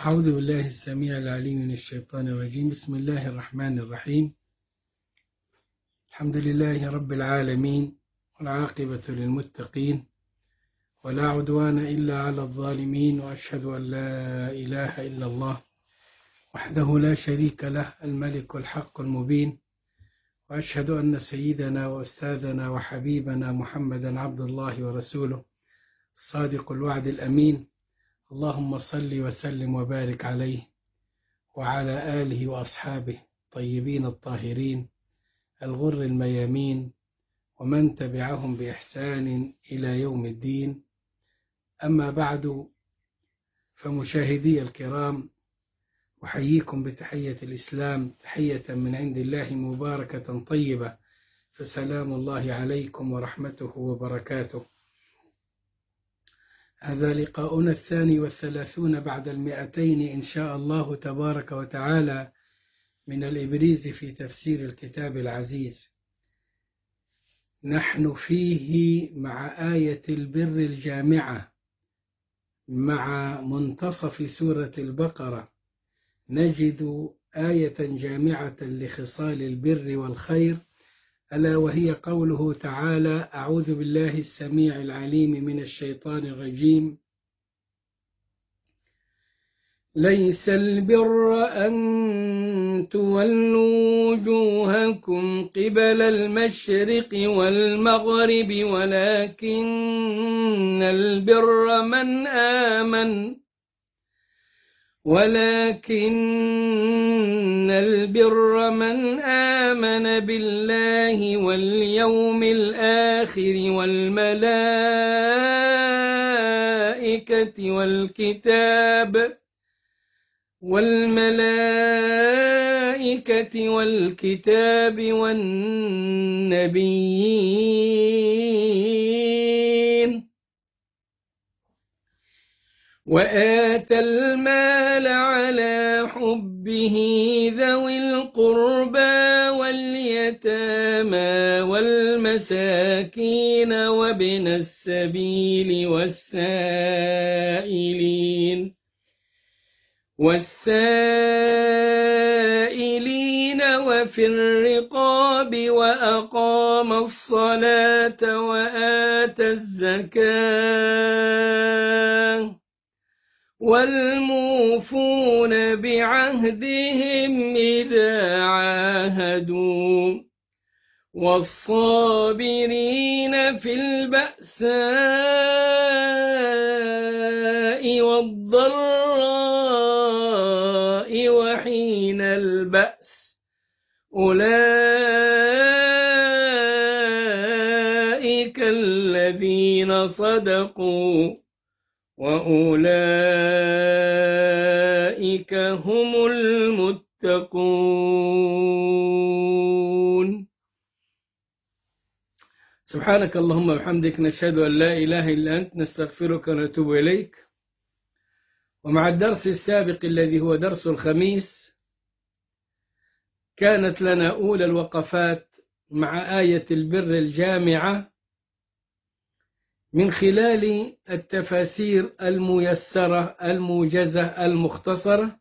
أعوذ بالله السميع العليم من الشيطان الرجيم بسم الله الرحمن الرحيم الحمد لله رب العالمين والعاقبة للمتقين ولا عدوان إلا على الظالمين وأشهد أن لا إله إلا الله وحده لا شريك له الملك الحق المبين وأشهد أن سيدنا وأستاذنا وحبيبنا محمدا عبد الله ورسوله الصادق الوعد الأمين اللهم صل وسلم وبارك عليه وعلى آله وأصحابه طيبين الطاهرين الغر الميامين ومن تبعهم بإحسان إلى يوم الدين أما بعد فمشاهدي الكرام أحييكم بتحية الإسلام تحية من عند الله مباركة طيبة فسلام الله عليكم ورحمته وبركاته هذا لقاؤنا الثاني والثلاثون بعد المئتين إن شاء الله تبارك وتعالى من الإبريز في تفسير الكتاب العزيز نحن فيه مع آية البر الجامعة مع منتصف سورة البقرة نجد آية جامعة لخصال البر والخير ألا وهي قوله تعالى أعوذ بالله السميع العليم من الشيطان الرجيم ليس البر أن تولوا وجوهكم قبل المشرق والمغرب ولكن البر من آمن ولكن البر من آمن بالله واليوم الآخر والملائكة والكتاب والملائكة والكتاب والنبيين وآتى المال على حبه ذوي القربى واليتامى والمساكين وابن السبيل والسائلين والسائلين وفي الرقاب وأقام الصلاة وآتى الزكاة والموفون بعهدهم إذا عاهدوا والصابرين في البأساء والضراء وحين البأس أولئك الذين صدقوا وأولئك هم المتقون سبحانك اللهم وبحمدك نشهد أن لا إله إلا أنت نستغفرك ونتوب إليك ومع الدرس السابق الذي هو درس الخميس كانت لنا أولى الوقفات مع آية البر الجامعة من خلال التفاسير الميسرة الموجزة المختصرة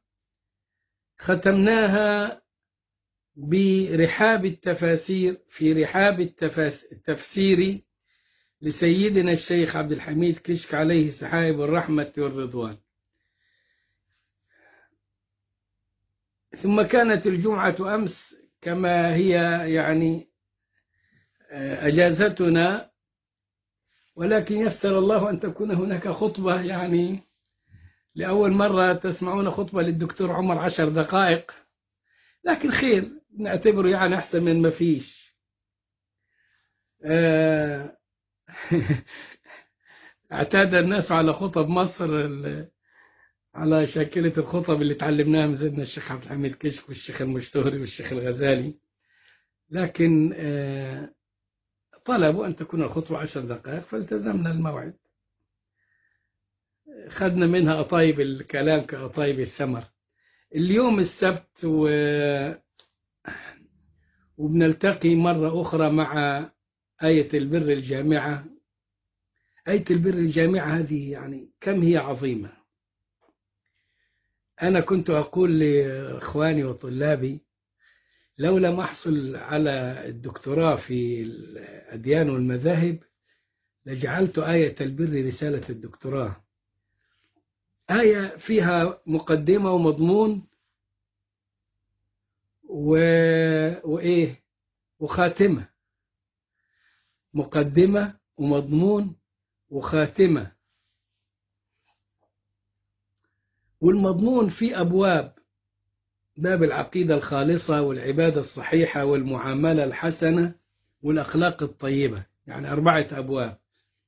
ختمناها برحاب التفاسير في رحاب التفسير لسيدنا الشيخ عبد الحميد كشك عليه سحائب الرحمة والرضوان ثم كانت الجمعة أمس كما هي يعني أجازتنا ولكن يسر الله أن تكون هناك خطبة يعني لأول مرة تسمعون خطبة للدكتور عمر عشر دقائق لكن خير نعتبره يعني أحسن من ما فيش اعتاد الناس على خطب مصر على شاكلة الخطب اللي تعلمناها من سيدنا الشيخ عبد الحميد كشك والشيخ المشتهري والشيخ الغزالي لكن طلبوا أن تكون الخطبة عشر دقائق فالتزمنا الموعد خدنا منها أطايب الكلام كأطايب الثمر اليوم السبت و... وبنلتقي مرة أخرى مع آية البر الجامعة آية البر الجامعة هذه يعني كم هي عظيمة أنا كنت أقول لإخواني وطلابي لو لم أحصل على الدكتوراه في الأديان والمذاهب لجعلت آية البر رسالة الدكتوراه آية فيها مقدمة ومضمون و... وإيه وخاتمة مقدمة ومضمون وخاتمة والمضمون في أبواب باب العقيدة الخالصة والعبادة الصحيحة والمعاملة الحسنة والأخلاق الطيبة يعني أربعة أبواب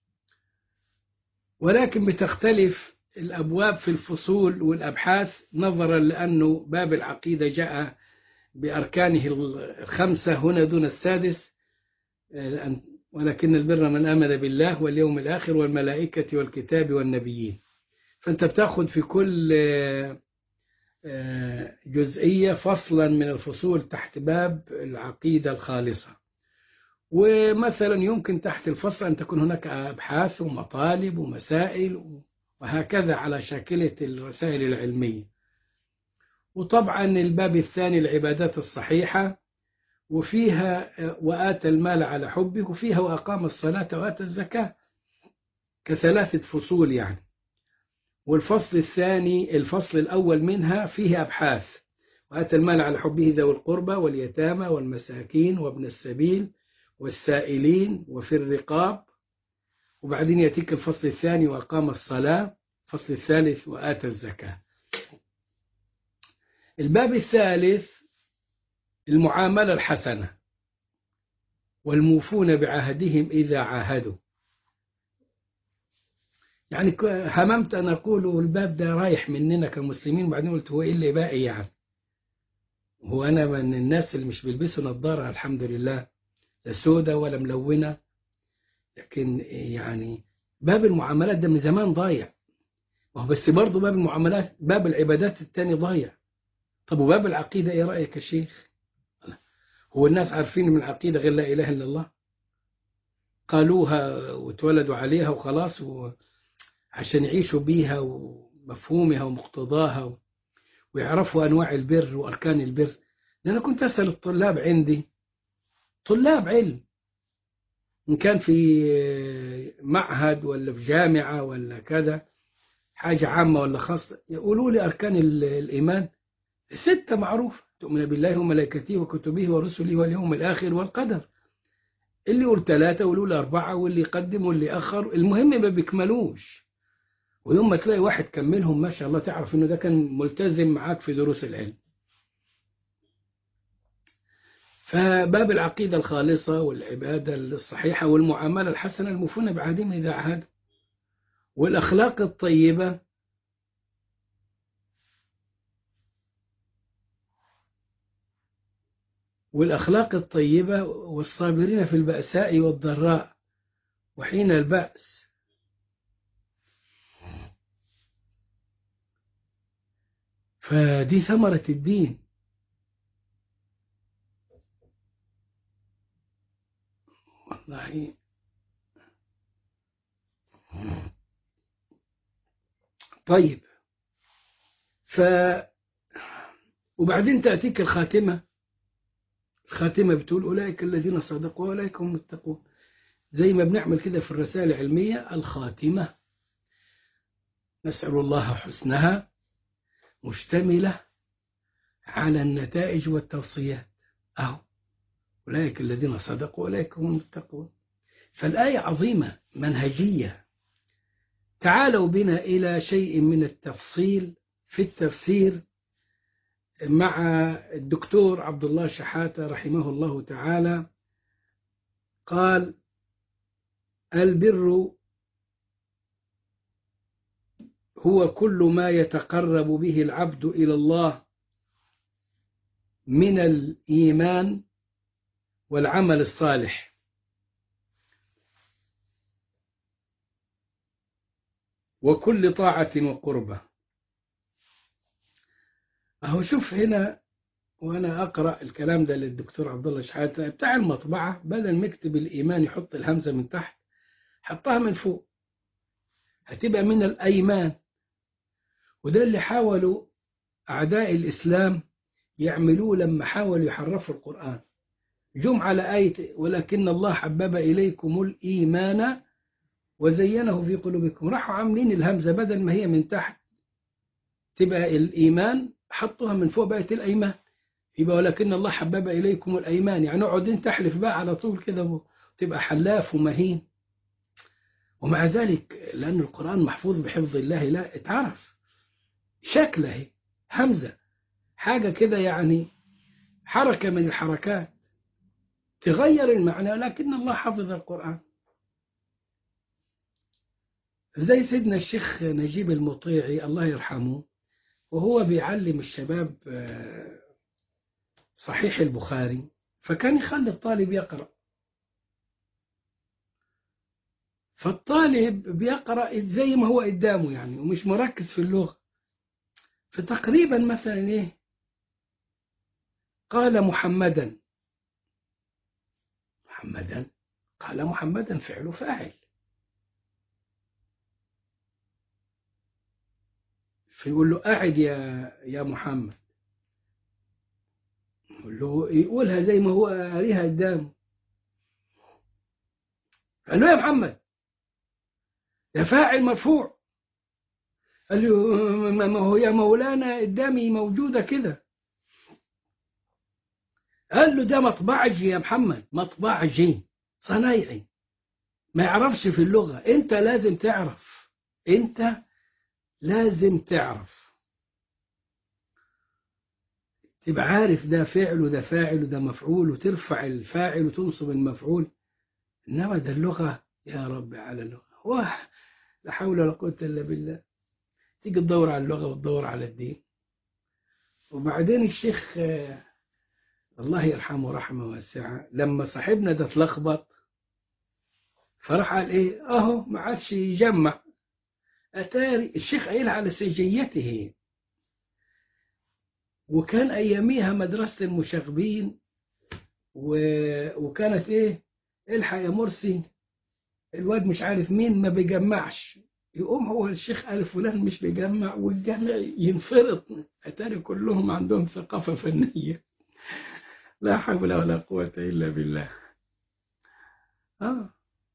ولكن بتختلف الأبواب في الفصول والأبحاث نظرا لأنه باب العقيدة جاء بأركانه الخمسة هنا دون السادس ولكن البر من آمن بالله واليوم الآخر والملائكة والكتاب والنبيين فأنت بتاخد في كل جزئية فصلا من الفصول تحت باب العقيدة الخالصة ومثلا يمكن تحت الفصل أن تكون هناك أبحاث ومطالب ومسائل وهكذا على شاكلة الرسائل العلمية وطبعا الباب الثاني العبادات الصحيحة وفيها وآتى المال على حبه وفيها وأقام الصلاة وآتى الزكاة كثلاثة فصول يعني والفصل الثاني الفصل الأول منها فيه أبحاث وآتى المال على حبه ذوي القربى واليتامى والمساكين وابن السبيل والسائلين وفي الرقاب وبعدين يأتيك الفصل الثاني وأقام الصلاة الفصل الثالث وآتى الزكاة الباب الثالث المعاملة الحسنة والموفون بعهدهم إذا عاهدوا يعني هممت أن أقول الباب ده رايح مننا كمسلمين وبعدين قلت هو إيه اللي باقي يعني هو أنا من الناس اللي مش بيلبسوا نظارة الحمد لله لا سودة ولا ملونة لكن يعني باب المعاملات ده من زمان ضايع وهو بس برضه باب المعاملات باب العبادات التاني ضايع طب وباب العقيدة إيه رأيك يا شيخ هو الناس عارفين من العقيدة غير لا إله إلا الله قالوها واتولدوا عليها وخلاص و... عشان يعيشوا بيها ومفهومها ومقتضاها ويعرفوا أنواع البر وأركان البر أنا كنت أسأل الطلاب عندي طلاب علم إن كان في معهد ولا في جامعة ولا كذا حاجة عامة ولا خاصة يقولوا لي أركان الإيمان ستة معروفة تؤمن بالله وملائكته وكتبه ورسله واليوم الآخر والقدر اللي يقول ثلاثة واللي أربعة واللي يقدم واللي أخر المهم ما بيكملوش ويوم ما تلاقي واحد كملهم ما شاء الله تعرف انه ده كان ملتزم معاك في دروس العلم فباب العقيدة الخالصة والعبادة الصحيحة والمعاملة الحسنة المفونة بعهدهم إذا عهد والأخلاق الطيبة والأخلاق الطيبة والصابرين في البأساء والضراء وحين البأس فدي ثمرة الدين والله طيب ف وبعدين تأتيك الخاتمة الخاتمة بتقول أولئك الذين صدقوا وأولئك هم المتقون زي ما بنعمل كده في الرسائل العلمية الخاتمة نسأل الله حسنها مشتملة على النتائج والتوصيات أهو أولئك الذين صدقوا أولئك هم المتقون فالآية عظيمة منهجية تعالوا بنا إلى شيء من التفصيل في التفسير مع الدكتور عبد الله شحاتة رحمه الله تعالى قال البر هو كل ما يتقرب به العبد إلى الله من الإيمان والعمل الصالح وكل طاعة وقربة أهو شوف هنا وأنا أقرأ الكلام ده للدكتور عبد الله شحاتة بتاع المطبعة بدل ما يكتب الإيمان يحط الهمزة من تحت حطها من فوق هتبقى من الأيمان وده اللي حاولوا أعداء الإسلام يعملوه لما حاولوا يحرفوا القرآن جم على آية ولكن الله حبب إليكم الإيمان وزينه في قلوبكم راحوا عاملين الهمزة بدل ما هي من تحت تبقى الإيمان حطوها من فوق بقت الأيمان يبقى ولكن الله حبب إليكم الأيمان يعني اقعد انت تحلف بقى على طول كده تبقى حلاف ومهين ومع ذلك لأن القرآن محفوظ بحفظ الله لا اتعرف شكله همزة حاجة كده يعني حركة من الحركات تغير المعنى لكن الله حفظ القرآن زي سيدنا الشيخ نجيب المطيعي الله يرحمه وهو بيعلم الشباب صحيح البخاري فكان يخلي الطالب يقرأ فالطالب بيقرأ زي ما هو قدامه يعني ومش مركز في اللغة فتقريبا مثلا ايه قال محمدا محمدا قال محمدا فعل فاعل فيقول له قاعد يا يا محمد يقول له يقولها زي ما هو قاريها قدامه قال له يا محمد ده فاعل مرفوع قال له ما هو يا مولانا قدامي موجودة كده قال له ده مطبعجي يا محمد مطبعجي صنايعي ما يعرفش في اللغة انت لازم تعرف انت لازم تعرف تبقى عارف ده فعل وده فاعل وده مفعول وترفع الفاعل وتنصب المفعول انما ده اللغة يا رب على اللغة واه لا حول ولا قوة الا بالله تيجي تدور على اللغة وتدور على الدين وبعدين الشيخ الله يرحمه رحمة واسعة لما صاحبنا ده اتلخبط فراح قال ايه اهو ما عادش يجمع اتاري الشيخ قايل على سجيته وكان اياميها مدرسة المشاغبين و... وكانت ايه الحق يا مرسي الواد مش عارف مين ما بيجمعش يقوم هو الشيخ قال فلان مش بيجمع والجمع ينفرط اتاري كلهم عندهم ثقافة فنية لا حول ولا قوة إلا بالله آه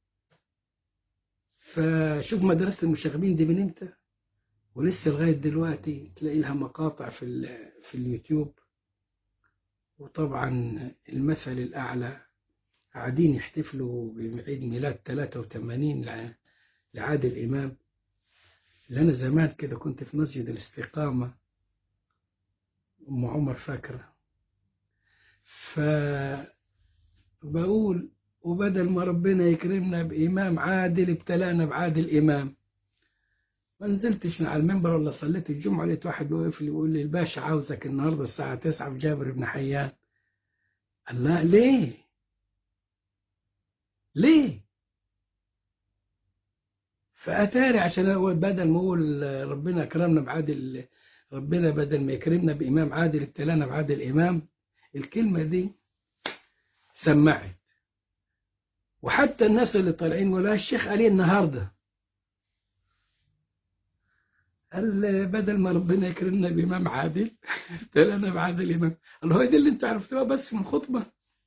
فشوف مدرسة المشاغبين دي من امتى ولسه لغاية دلوقتي تلاقي لها مقاطع في في اليوتيوب وطبعا المثل الأعلى قاعدين يحتفلوا بعيد ميلاد 83 لعادل إمام اللي أنا زمان كده كنت في مسجد الاستقامة أم عمر فاكرة فبقول وبدل ما ربنا يكرمنا بإمام عادل ابتلانا بعادل إمام ما نزلتش على المنبر ولا صليت الجمعة لقيت واحد واقف لي يقول لي الباشا عاوزك النهاردة الساعة 9 في جابر بن حيان قال لا ليه ليه فأتاري عشان هو بدل ما أقول ربنا كرمنا بعادل ربنا بدل ما يكرمنا بإمام عادل ابتلانا بعادل إمام الكلمة دي سمعت وحتى الناس اللي طالعين ولا الشيخ قال النهارده قال بدل ما ربنا يكرمنا بإمام عادل ابتلانا بعادل إمام قال هو دي اللي انتوا عرفتوها بس من خطبة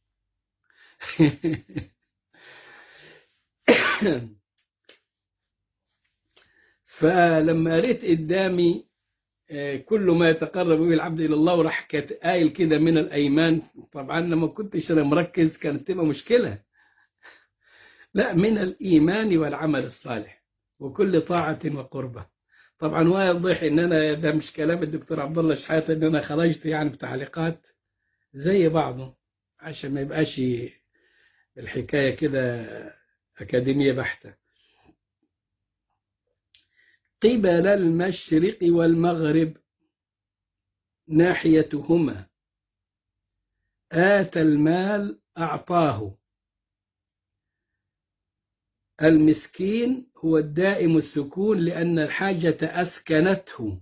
فلما قريت قدامي كل ما يتقرب به العبد الى الله وراح قايل كده من الايمان طبعا لما كنتش انا مركز كانت تبقى مشكله لا من الايمان والعمل الصالح وكل طاعه وقربه طبعا واضح ان انا ده مش كلام الدكتور عبد الله شحاته ان انا خرجت يعني بتعليقات زي بعضه عشان ما يبقاش الحكايه كده اكاديميه بحته قبل المشرق والمغرب ناحيتهما آتى المال أعطاه المسكين هو الدائم السكون لأن الحاجة أسكنته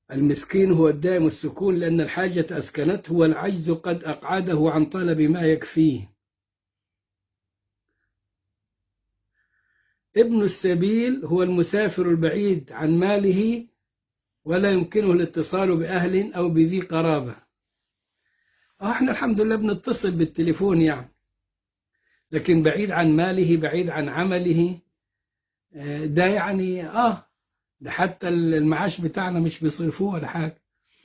المسكين هو الدائم السكون لأن الحاجة أسكنته والعجز قد أقعده عن طلب ما يكفيه ابن السبيل هو المسافر البعيد عن ماله ولا يمكنه الاتصال بأهل أو بذي قرابة احنا الحمد لله بنتصل بالتليفون يعني لكن بعيد عن ماله بعيد عن عمله ده يعني اه ده حتى المعاش بتاعنا مش بيصرفوه ولا حاجة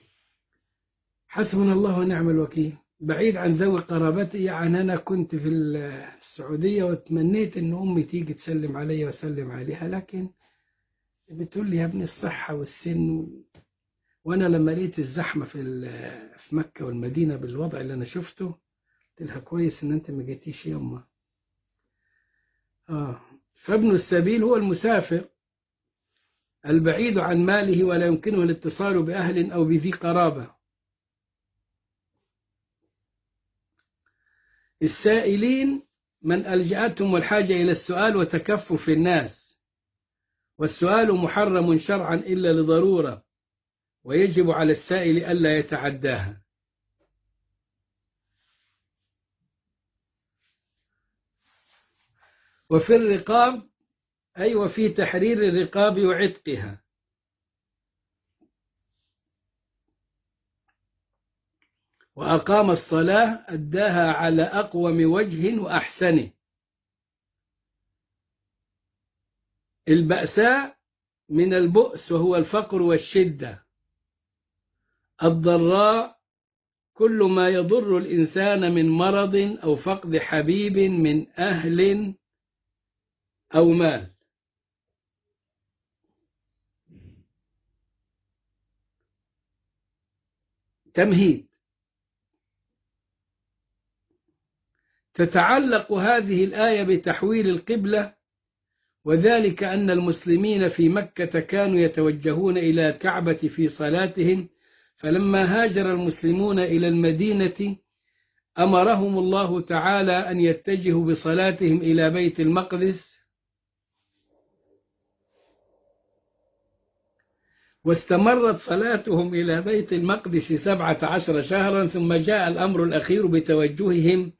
حسبنا الله ونعم الوكيل بعيد عن ذوي قرابتي يعني أنا كنت في السعودية وتمنيت إن أمي تيجي تسلم علي وأسلم عليها لكن بتقول لي يا ابني الصحة والسن وأنا لما لقيت الزحمة في في مكة والمدينة بالوضع اللي أنا شفته قلت لها كويس إن أنت ما جيتيش يما آه فابن السبيل هو المسافر البعيد عن ماله ولا يمكنه الاتصال بأهل أو بذي قرابة السائلين من ألجأتهم الحاجة إلى السؤال وتكفف الناس والسؤال محرم شرعا إلا لضرورة ويجب على السائل ألا يتعداها وفي الرقاب أي وفي تحرير الرقاب وعتقها وأقام الصلاة أداها على أقوم وجه وأحسنه البأساء من البؤس وهو الفقر والشدة الضراء كل ما يضر الإنسان من مرض أو فقد حبيب من أهل أو مال تمهيد تتعلق هذه الآية بتحويل القبلة وذلك أن المسلمين في مكة كانوا يتوجهون إلى الكعبة في صلاتهم فلما هاجر المسلمون إلى المدينة أمرهم الله تعالى أن يتجهوا بصلاتهم إلى بيت المقدس واستمرت صلاتهم إلى بيت المقدس سبعة عشر شهرا ثم جاء الأمر الأخير بتوجههم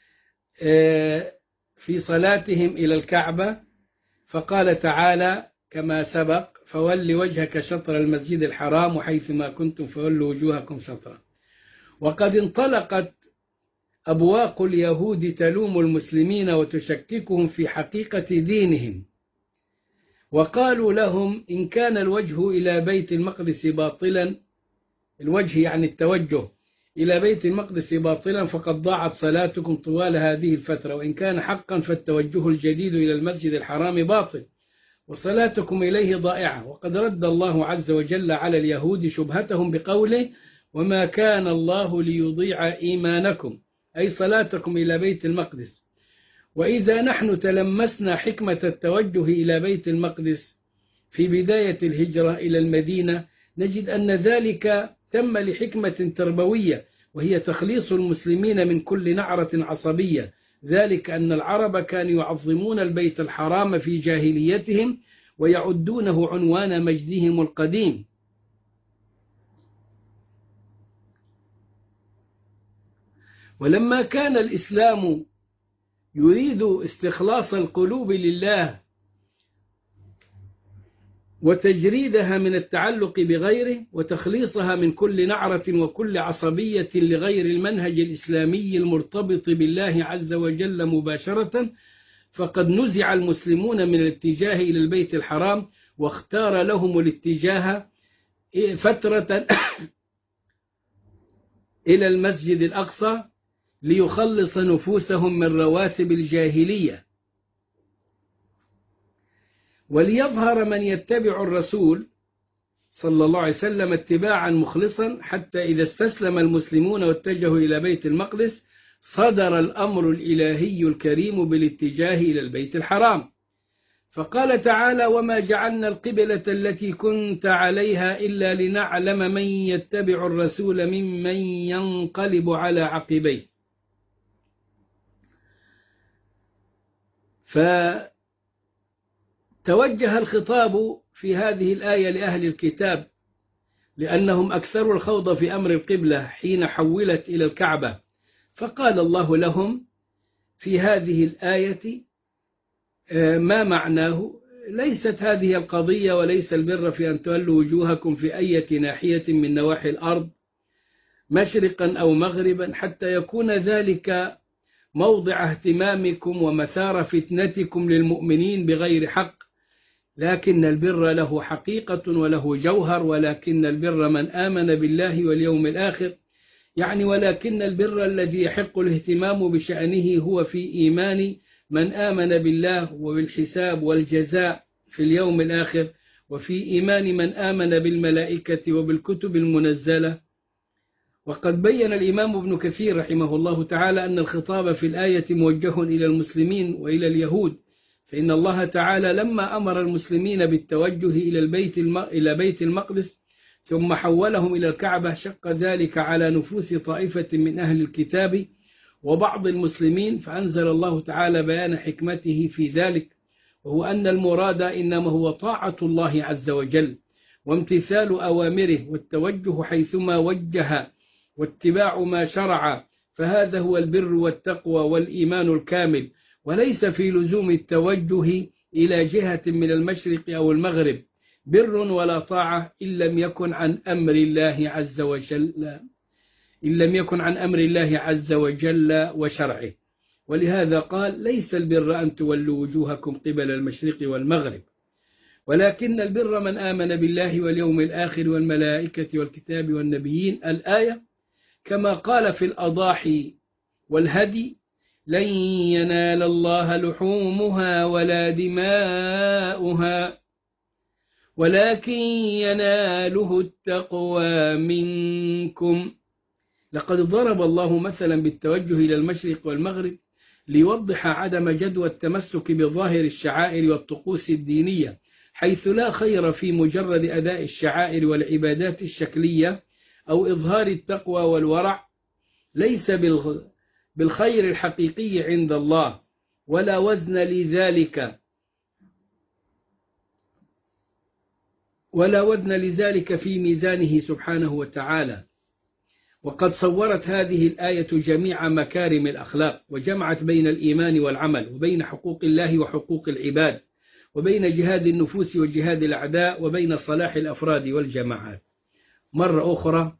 في صلاتهم إلى الكعبة فقال تعالى كما سبق فول وجهك شطر المسجد الحرام وحيثما كنتم فولوا وجوهكم شطرا وقد انطلقت أبواق اليهود تلوم المسلمين وتشككهم في حقيقة دينهم وقالوا لهم إن كان الوجه إلى بيت المقدس باطلا الوجه يعني التوجه إلى بيت المقدس باطلا فقد ضاعت صلاتكم طوال هذه الفترة وإن كان حقا فالتوجه الجديد إلى المسجد الحرام باطل وصلاتكم إليه ضائعة وقد رد الله عز وجل على اليهود شبهتهم بقوله وما كان الله ليضيع إيمانكم أي صلاتكم إلى بيت المقدس وإذا نحن تلمسنا حكمة التوجه إلى بيت المقدس في بداية الهجرة إلى المدينة نجد أن ذلك تم لحكمة تربوية وهي تخليص المسلمين من كل نعرة عصبية ذلك أن العرب كانوا يعظمون البيت الحرام في جاهليتهم ويعدونه عنوان مجدهم القديم ولما كان الإسلام يريد استخلاص القلوب لله وتجريدها من التعلق بغيره وتخليصها من كل نعرة وكل عصبية لغير المنهج الإسلامي المرتبط بالله عز وجل مباشرة فقد نزع المسلمون من الاتجاه إلى البيت الحرام واختار لهم الاتجاه فترة إلى المسجد الأقصى ليخلص نفوسهم من رواسب الجاهلية وليظهر من يتبع الرسول صلى الله عليه وسلم اتباعا مخلصا حتى إذا استسلم المسلمون واتجهوا إلى بيت المقدس صدر الأمر الإلهي الكريم بالاتجاه إلى البيت الحرام فقال تعالى وما جعلنا القبلة التي كنت عليها إلا لنعلم من يتبع الرسول ممن ينقلب على عقبيه فتوجه الخطاب في هذه الآية لأهل الكتاب لأنهم أكثروا الخوض في أمر القبلة حين حولت إلى الكعبة فقال الله لهم في هذه الآية ما معناه ليست هذه القضية وليس البر في أن تولوا وجوهكم في أي ناحية من نواحي الأرض مشرقا أو مغربا حتى يكون ذلك موضع اهتمامكم ومثار فتنتكم للمؤمنين بغير حق لكن البر له حقيقة وله جوهر ولكن البر من آمن بالله واليوم الآخر يعني ولكن البر الذي يحق الاهتمام بشأنه هو في إيمان من آمن بالله وبالحساب والجزاء في اليوم الآخر وفي إيمان من آمن بالملائكة وبالكتب المنزلة وقد بين الإمام ابن كثير رحمه الله تعالى أن الخطاب في الآية موجه إلى المسلمين وإلى اليهود فإن الله تعالى لما أمر المسلمين بالتوجه إلى البيت إلى بيت المقدس ثم حولهم إلى الكعبة شق ذلك على نفوس طائفة من أهل الكتاب وبعض المسلمين فأنزل الله تعالى بيان حكمته في ذلك وهو أن المراد إنما هو طاعة الله عز وجل وامتثال أوامره والتوجه حيثما وجه واتباع ما شرع فهذا هو البر والتقوى والإيمان الكامل وليس في لزوم التوجه إلى جهة من المشرق أو المغرب بر ولا طاعة إن لم يكن عن أمر الله عز وجل إن لم يكن عن أمر الله عز وجل وشرعه ولهذا قال ليس البر أن تولوا وجوهكم قبل المشرق والمغرب ولكن البر من آمن بالله واليوم الآخر والملائكة والكتاب والنبيين الآية كما قال في الأضاحي والهدي لن ينال الله لحومها ولا دماؤها ولكن يناله التقوى منكم لقد ضرب الله مثلا بالتوجه إلى المشرق والمغرب ليوضح عدم جدوى التمسك بظاهر الشعائر والطقوس الدينية حيث لا خير في مجرد أداء الشعائر والعبادات الشكلية أو إظهار التقوى والورع ليس بالخير الحقيقي عند الله ولا وزن لذلك ولا وزن لذلك في ميزانه سبحانه وتعالى وقد صورت هذه الآية جميع مكارم الأخلاق وجمعت بين الإيمان والعمل وبين حقوق الله وحقوق العباد وبين جهاد النفوس وجهاد الأعداء وبين صلاح الأفراد والجماعات مرة أخرى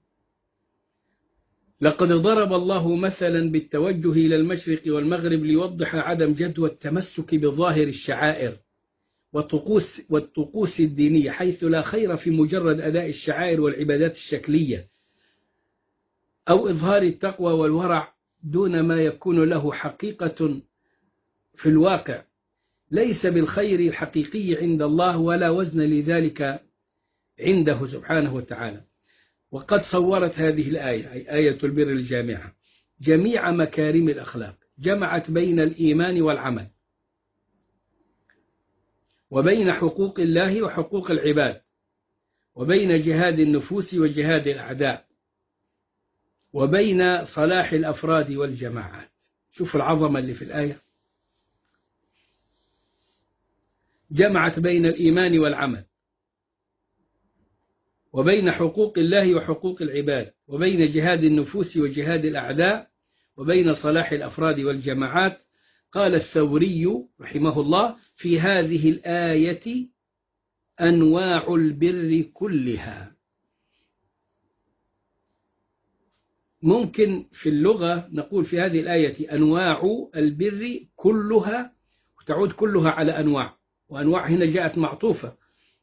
لقد ضرب الله مثلا بالتوجه إلى المشرق والمغرب ليوضح عدم جدوى التمسك بظاهر الشعائر والطقوس, والطقوس الدينية حيث لا خير في مجرد أداء الشعائر والعبادات الشكلية أو إظهار التقوى والورع دون ما يكون له حقيقة في الواقع ليس بالخير الحقيقي عند الله ولا وزن لذلك عنده سبحانه وتعالى وقد صورت هذه الآية أي آية البر الجامعة جميع مكارم الأخلاق جمعت بين الإيمان والعمل وبين حقوق الله وحقوق العباد وبين جهاد النفوس وجهاد الأعداء وبين صلاح الأفراد والجماعات شوف العظمة اللي في الآية جمعت بين الإيمان والعمل وبين حقوق الله وحقوق العباد وبين جهاد النفوس وجهاد الأعداء وبين صلاح الأفراد والجماعات قال الثوري رحمه الله في هذه الآية أنواع البر كلها ممكن في اللغة نقول في هذه الآية أنواع البر كلها وتعود كلها على أنواع وأنواع هنا جاءت معطوفة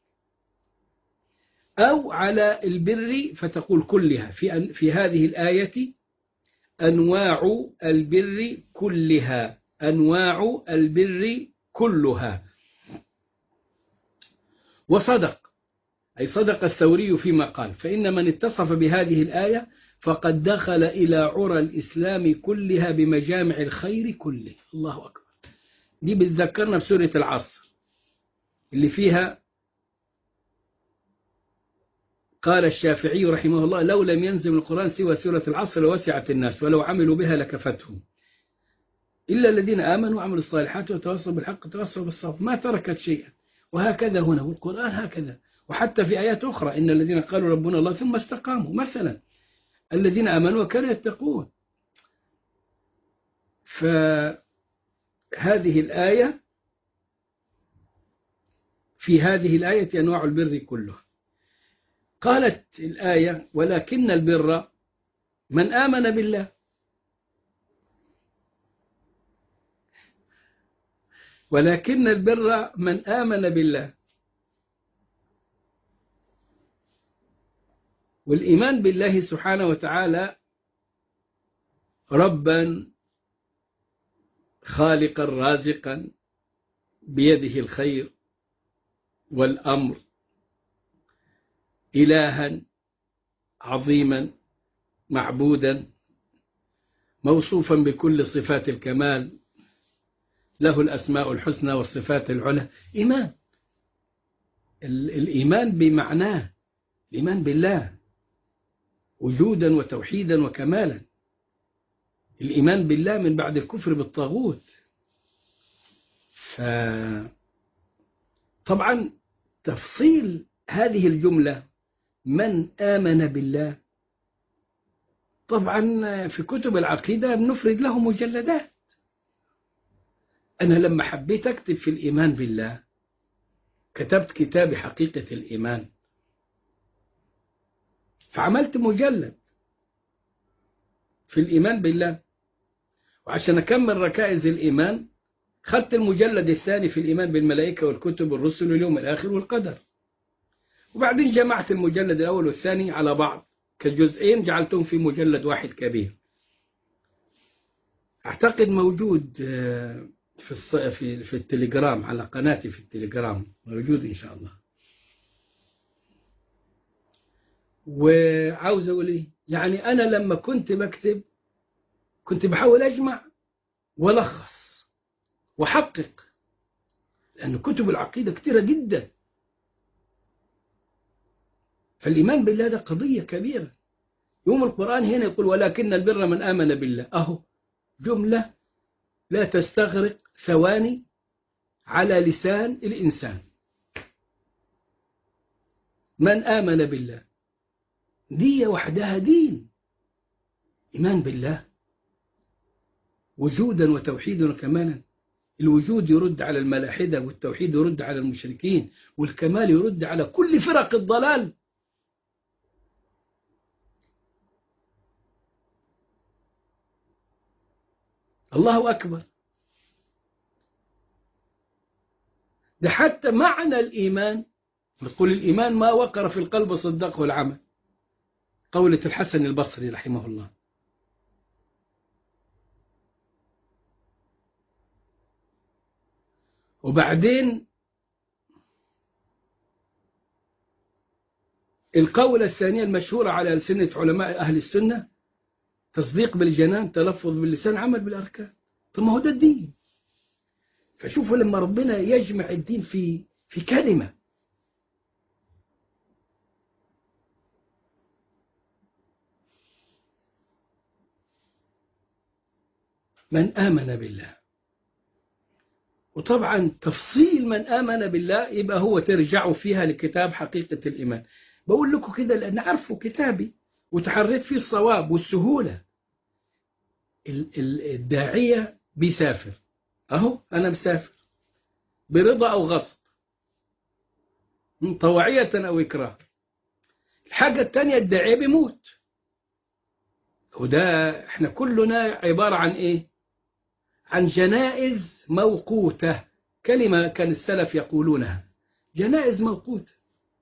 أو على البر فتقول كلها في, في هذه الآية أنواع البر كلها أنواع البر كلها وصدق أي صدق الثوري فيما قال فإن من اتصف بهذه الآية فقد دخل إلى عرى الإسلام كلها بمجامع الخير كله الله أكبر دي بتذكرنا بسورة العصر اللي فيها قال الشافعي رحمه الله لو لم ينزل القرآن سوى سورة العصر لوسعت الناس ولو عملوا بها لكفتهم إلا الذين آمنوا وعملوا الصالحات وتواصوا بالحق وتواصوا بالصبر ما تركت شيئا وهكذا هنا والقرآن هكذا وحتى في آيات أخرى إن الذين قالوا ربنا الله ثم استقاموا مثلا الذين آمنوا وكانوا يتقون فهذه الآية في هذه الآية أنواع البر كله قالت الآية ولكن البر من آمن بالله ولكن البر من آمن بالله والإيمان بالله سبحانه وتعالى ربا خالقا رازقا بيده الخير والأمر إلها عظيما معبودا موصوفا بكل صفات الكمال له الأسماء الحسنى والصفات العلى إيمان الإيمان بمعناه الإيمان بالله وجودا وتوحيدا وكمالا الإيمان بالله من بعد الكفر بالطاغوت ف طبعا تفصيل هذه الجملة من آمن بالله طبعا في كتب العقيدة بنفرد له مجلدات أنا لما حبيت أكتب في الإيمان بالله كتبت كتاب حقيقة الإيمان فعملت مجلد في الإيمان بالله وعشان أكمل ركائز الإيمان خدت المجلد الثاني في الإيمان بالملائكة والكتب والرسل واليوم الآخر والقدر وبعدين جمعت المجلد الأول والثاني على بعض كجزئين جعلتهم في مجلد واحد كبير أعتقد موجود في في في التليجرام على قناتي في التليجرام موجود إن شاء الله وعاوز أقول إيه يعني أنا لما كنت بكتب كنت بحاول أجمع ولخص وحقق لأن كتب العقيدة كثيرة جدا فالإيمان بالله ده قضية كبيرة يوم القرآن هنا يقول ولكن البر من آمن بالله أهو جملة لا تستغرق ثواني على لسان الإنسان من آمن بالله دي وحدها دين إيمان بالله وجودا وتوحيدا وكمالا الوجود يرد على الملاحدة والتوحيد يرد على المشركين والكمال يرد على كل فرق الضلال الله أكبر ده حتى معنى الإيمان نقول الإيمان ما وقر في القلب صدقه العمل قولة الحسن البصري رحمه الله وبعدين القولة الثانية المشهورة على ألسنة علماء أهل السنة تصديق بالجنان تلفظ باللسان عمل بالأركان طب ما هو ده الدين فشوفوا لما ربنا يجمع الدين في في كلمة من آمن بالله وطبعا تفصيل من آمن بالله يبقى هو ترجعوا فيها لكتاب حقيقة الإيمان بقول لكم كده لأن عارفوا كتابي وتحريت فيه الصواب والسهولة الداعية بيسافر أهو أنا مسافر برضا أو غصب طوعية أو إكراه الحاجة الثانية الداعية بيموت وده احنا كلنا عبارة عن ايه عن جنائز موقوتة كلمة كان السلف يقولونها جنائز موقوتة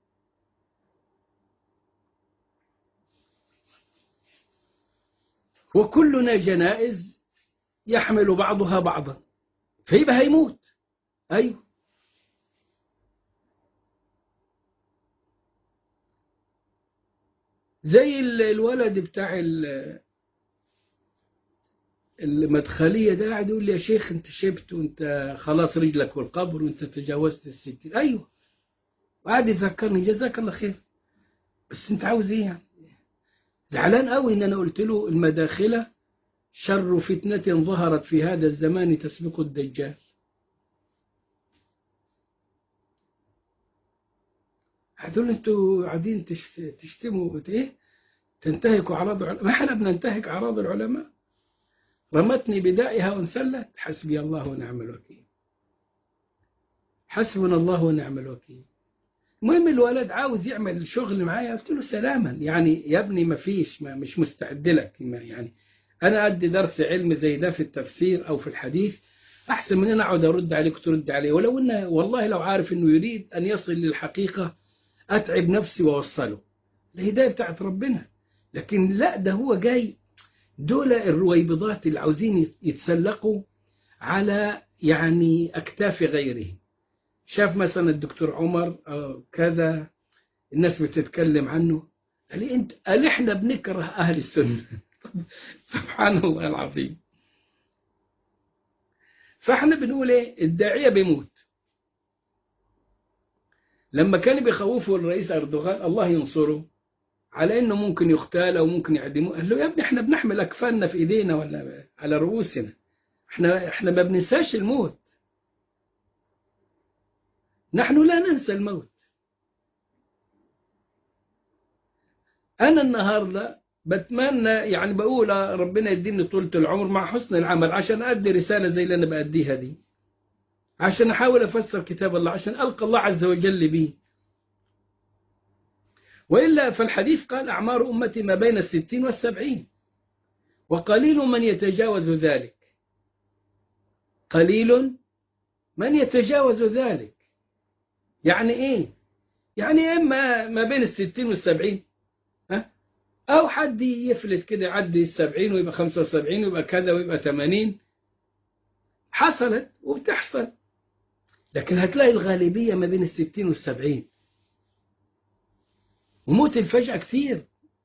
وكلنا جنائز يحمل بعضها بعضا فيبقى هيموت أيوه زي الولد بتاع المدخلية ده قاعد يقول لي يا شيخ انت شبت وانت خلاص رجلك والقبر وانت تجاوزت الستين ايوه وقعد يذكرني جزاك الله خير بس انت عاوز ايه يعني زعلان قوي ان انا قلت له المداخلة شر فتنة ظهرت في هذا الزمان تسبق الدجال هتقول انتوا قاعدين تش- تشتموا وت- ايه تنتهكوا اعراض العلماء ما احنا بننتهك اعراض العلماء رمتني بدائها وانسلت حسبي الله ونعم الوكيل حسبنا الله ونعم الوكيل المهم الولد عاوز يعمل شغل معايا قلت له سلاما يعني يا ابني ما فيش ما مش مستعد لك ما يعني انا ادي درس علم زي ده في التفسير او في الحديث احسن من ان اقعد ارد عليك وترد عليه ولو ان والله لو عارف انه يريد ان يصل للحقيقه اتعب نفسي واوصله الهدايه بتاعت ربنا لكن لا ده هو جاي دول الرويبضات اللي عاوزين يتسلقوا على يعني اكتاف غيرهم شاف مثلا الدكتور عمر أو كذا الناس بتتكلم عنه قال لي انت قال احنا بنكره اهل السنه سبحان الله العظيم فاحنا بنقول ايه الداعيه بيموت لما كان بيخوفوا الرئيس اردوغان الله ينصره على انه ممكن يغتال او ممكن يعدموه قال له يا ابني احنا بنحمل اكفاننا في ايدينا ولا على رؤوسنا احنا احنا ما بننساش الموت نحن لا ننسى الموت أنا النهاردة بتمنى يعني بقول ربنا يديني طولة العمر مع حسن العمل عشان أدي رسالة زي اللي أنا بأديها دي عشان أحاول أفسر كتاب الله عشان ألقى الله عز وجل به وإلا فالحديث قال أعمار أمتي ما بين الستين والسبعين وقليل من يتجاوز ذلك قليل من يتجاوز ذلك يعني ايه يعني اما ما بين الستين والسبعين ها او حد يفلت كده يعدي السبعين ويبقى خمسة وسبعين ويبقى كذا ويبقى ثمانين حصلت وبتحصل لكن هتلاقي الغالبية ما بين الستين والسبعين وموت الفجأة كثير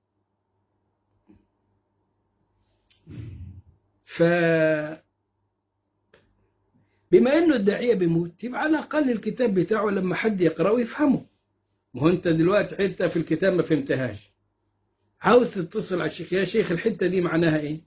ف بما انه الداعيه بيموت يبقى على الاقل الكتاب بتاعه لما حد يقراه يفهمه ما هو انت دلوقتي حته في الكتاب ما فهمتهاش عاوز تتصل على الشيخ يا شيخ الحته دي معناها ايه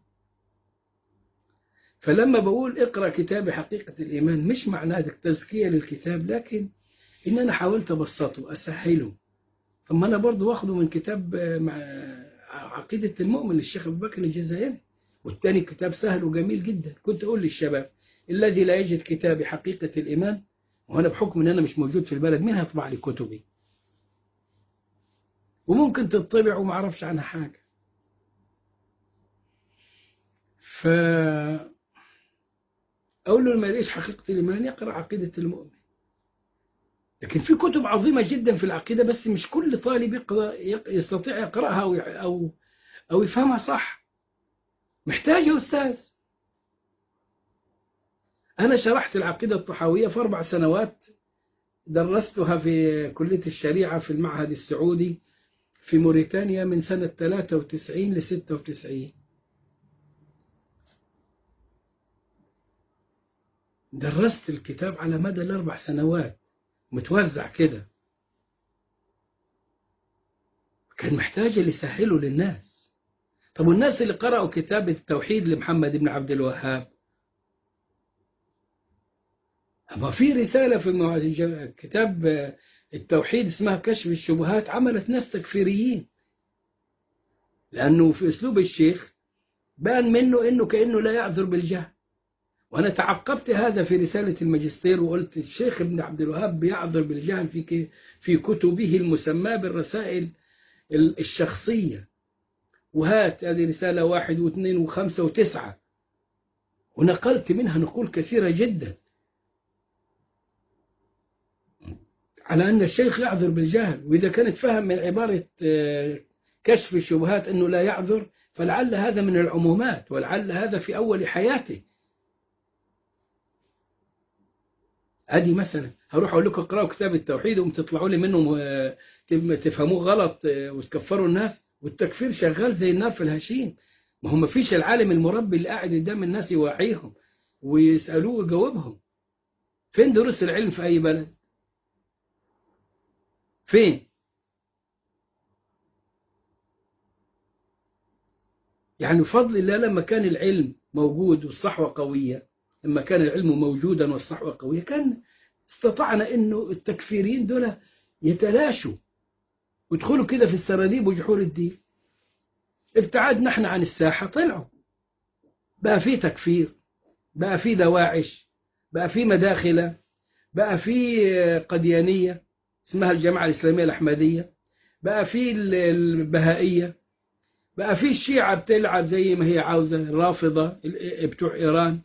فلما بقول اقرا كتاب حقيقه الايمان مش معناه تزكيه للكتاب لكن ان انا حاولت ابسطه اسهله طب ما انا برضه واخده من كتاب مع عقيده المؤمن للشيخ ابو بكر الجزائري والتاني كتاب سهل وجميل جدا كنت اقول للشباب الذي لا يجد كتابي حقيقة الإيمان وأنا بحكم أن أنا مش موجود في البلد مين هيطبع لي كتبي وممكن تطبع وما أعرفش عنها حاجة ف أقول له ما ليش حقيقة الإيمان يقرأ عقيدة المؤمن لكن في كتب عظيمة جدا في العقيدة بس مش كل طالب يقرأ يستطيع يقرأها أو أو أو يفهمها صح محتاج يا أستاذ أنا شرحت العقيدة الطحاوية في أربع سنوات درستها في كلية الشريعة في المعهد السعودي في موريتانيا من سنة 93 ل 96 درست الكتاب على مدى الأربع سنوات متوزع كده كان محتاج اللي يسهله للناس طب والناس اللي قرأوا كتاب التوحيد لمحمد بن عبد الوهاب أما في رسالة في كتاب التوحيد اسمها كشف الشبهات عملت ناس تكفيريين لأنه في أسلوب الشيخ بان منه أنه كأنه لا يعذر بالجهل وأنا تعقبت هذا في رسالة الماجستير وقلت الشيخ ابن عبد الوهاب بيعذر بالجهل في في كتبه المسماة بالرسائل الشخصية وهات هذه رسالة واحد واثنين وخمسة وتسعة ونقلت منها نقول كثيرة جدا على أن الشيخ يعذر بالجهل وإذا كانت فهم من عبارة كشف الشبهات أنه لا يعذر فلعل هذا من العمومات ولعل هذا في أول حياته أدي مثلا هروح أقول لكم اقرأوا كتاب التوحيد وم تطلعوا لي منه تفهموه غلط وتكفروا الناس والتكفير شغال زي النار في الهشيم ما هو ما فيش العالم المربي اللي قاعد قدام الناس يوعيهم ويسألوه ويجاوبهم فين دروس العلم في أي بلد فين يعني بفضل الله لما كان العلم موجود والصحوة قوية لما كان العلم موجودا والصحوة قوية كان استطعنا انه التكفيريين دول يتلاشوا وادخلوا كده في السراديب وجحور الدين ابتعدنا احنا عن الساحة طلعوا بقى في تكفير بقى في دواعش بقى في مداخلة بقى في قديانية اسمها الجماعة الإسلامية الأحمدية بقى في البهائية بقى في الشيعة بتلعب زي ما هي عاوزة الرافضة بتوع إيران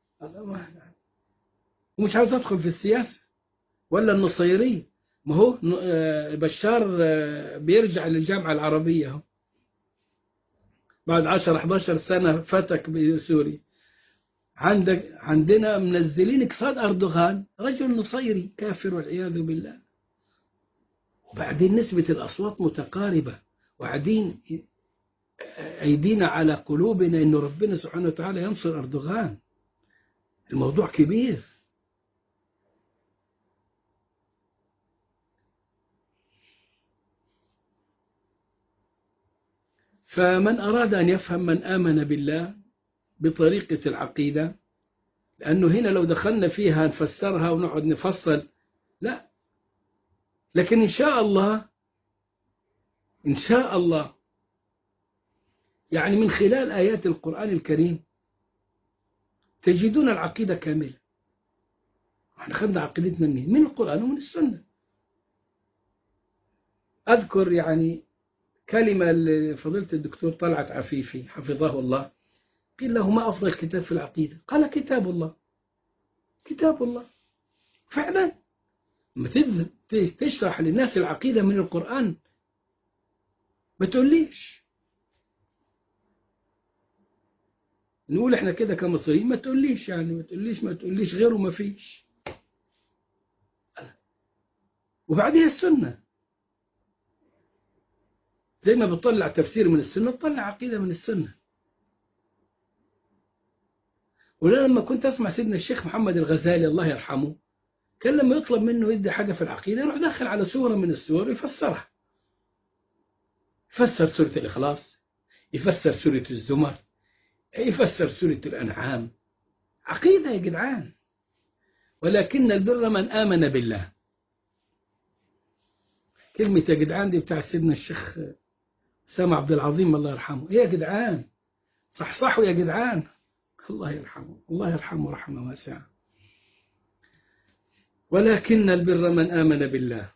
ومش عاوز أدخل في السياسة ولا النصيرية ما هو بشار بيرجع للجامعة العربية هو بعد 10 11 سنة فتك بسوريا عندك عندنا منزلين اقتصاد أردوغان رجل نصيري كافر والعياذ بالله وبعدين نسبة الأصوات متقاربة وبعدين أيدينا على قلوبنا أن ربنا سبحانه وتعالى ينصر أردوغان الموضوع كبير فمن أراد أن يفهم من آمن بالله بطريقة العقيدة لأنه هنا لو دخلنا فيها نفسرها ونقعد نفصل لا لكن إن شاء الله إن شاء الله يعني من خلال آيات القرآن الكريم تجدون العقيدة كاملة احنا خدنا عقيدتنا منين؟ من القرآن ومن السنة أذكر يعني كلمة لفضيلة الدكتور طلعت عفيفي حفظه الله قيل له ما أفضل كتاب في العقيدة قال كتاب الله كتاب الله فعلا لما تشرح للناس العقيدة من القرآن ما تقوليش نقول احنا كده كمصريين ما تقوليش يعني ما تقوليش ما تقوليش غيره ما فيش وبعدها السنة زي ما بتطلع تفسير من السنة تطلع عقيدة من السنة ولا لما كنت أسمع سيدنا الشيخ محمد الغزالي الله يرحمه كان لما يطلب منه يدي حاجة في العقيدة يروح داخل على سورة من السور يفسرها يفسر سورة الإخلاص يفسر سورة الزمر يفسر سورة الأنعام عقيدة يا جدعان ولكن البر من آمن بالله كلمة يا جدعان دي بتاع سيدنا الشيخ سامع عبد العظيم الله يرحمه ايه يا جدعان صحصحوا يا جدعان الله يرحمه الله يرحمه رحمة واسعة ولكن البر من آمن بالله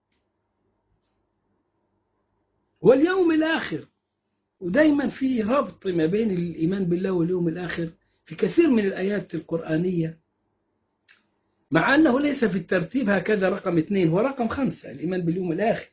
واليوم الآخر ودايما في ربط ما بين الإيمان بالله واليوم الآخر في كثير من الآيات القرآنية مع أنه ليس في الترتيب هكذا رقم اثنين هو رقم خمسة الإيمان باليوم الآخر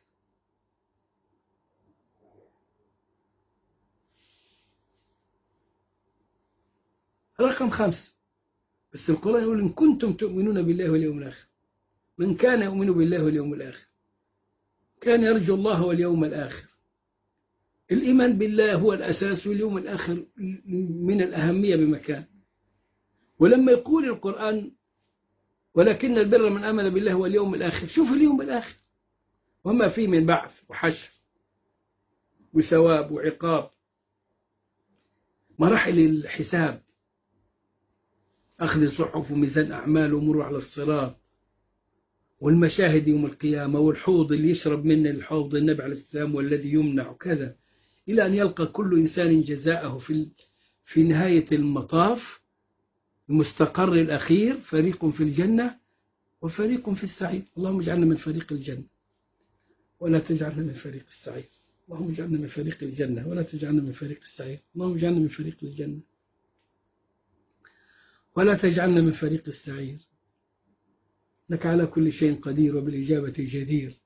رقم خمسة بس القرآن يقول إن كنتم تؤمنون بالله واليوم الآخر من كان يؤمن بالله واليوم الآخر كان يرجو الله واليوم الآخر الإيمان بالله هو الأساس واليوم الآخر من الأهمية بمكان ولما يقول القرآن ولكن البر من آمن بالله واليوم الآخر شوف اليوم الآخر وما فيه من بعث وحشر وثواب وعقاب مراحل الحساب أخذ صحف وميزان أعمال ومرور على الصراط والمشاهد يوم القيامة والحوض اللي يشرب منه الحوض النبي عليه السلام والذي يمنع وكذا إلى أن يلقى كل إنسان جزاءه في في نهاية المطاف المستقر الأخير فريق في الجنة وفريق في السعير اللهم اجعلنا من فريق الجنة ولا تجعلنا من فريق السعير اللهم اجعلنا من فريق الجنة ولا تجعلنا من فريق السعير اللهم اجعلنا من فريق الجنة ولا تجعلنا من فريق السعير إنك على كل شيء قدير وبالإجابة جدير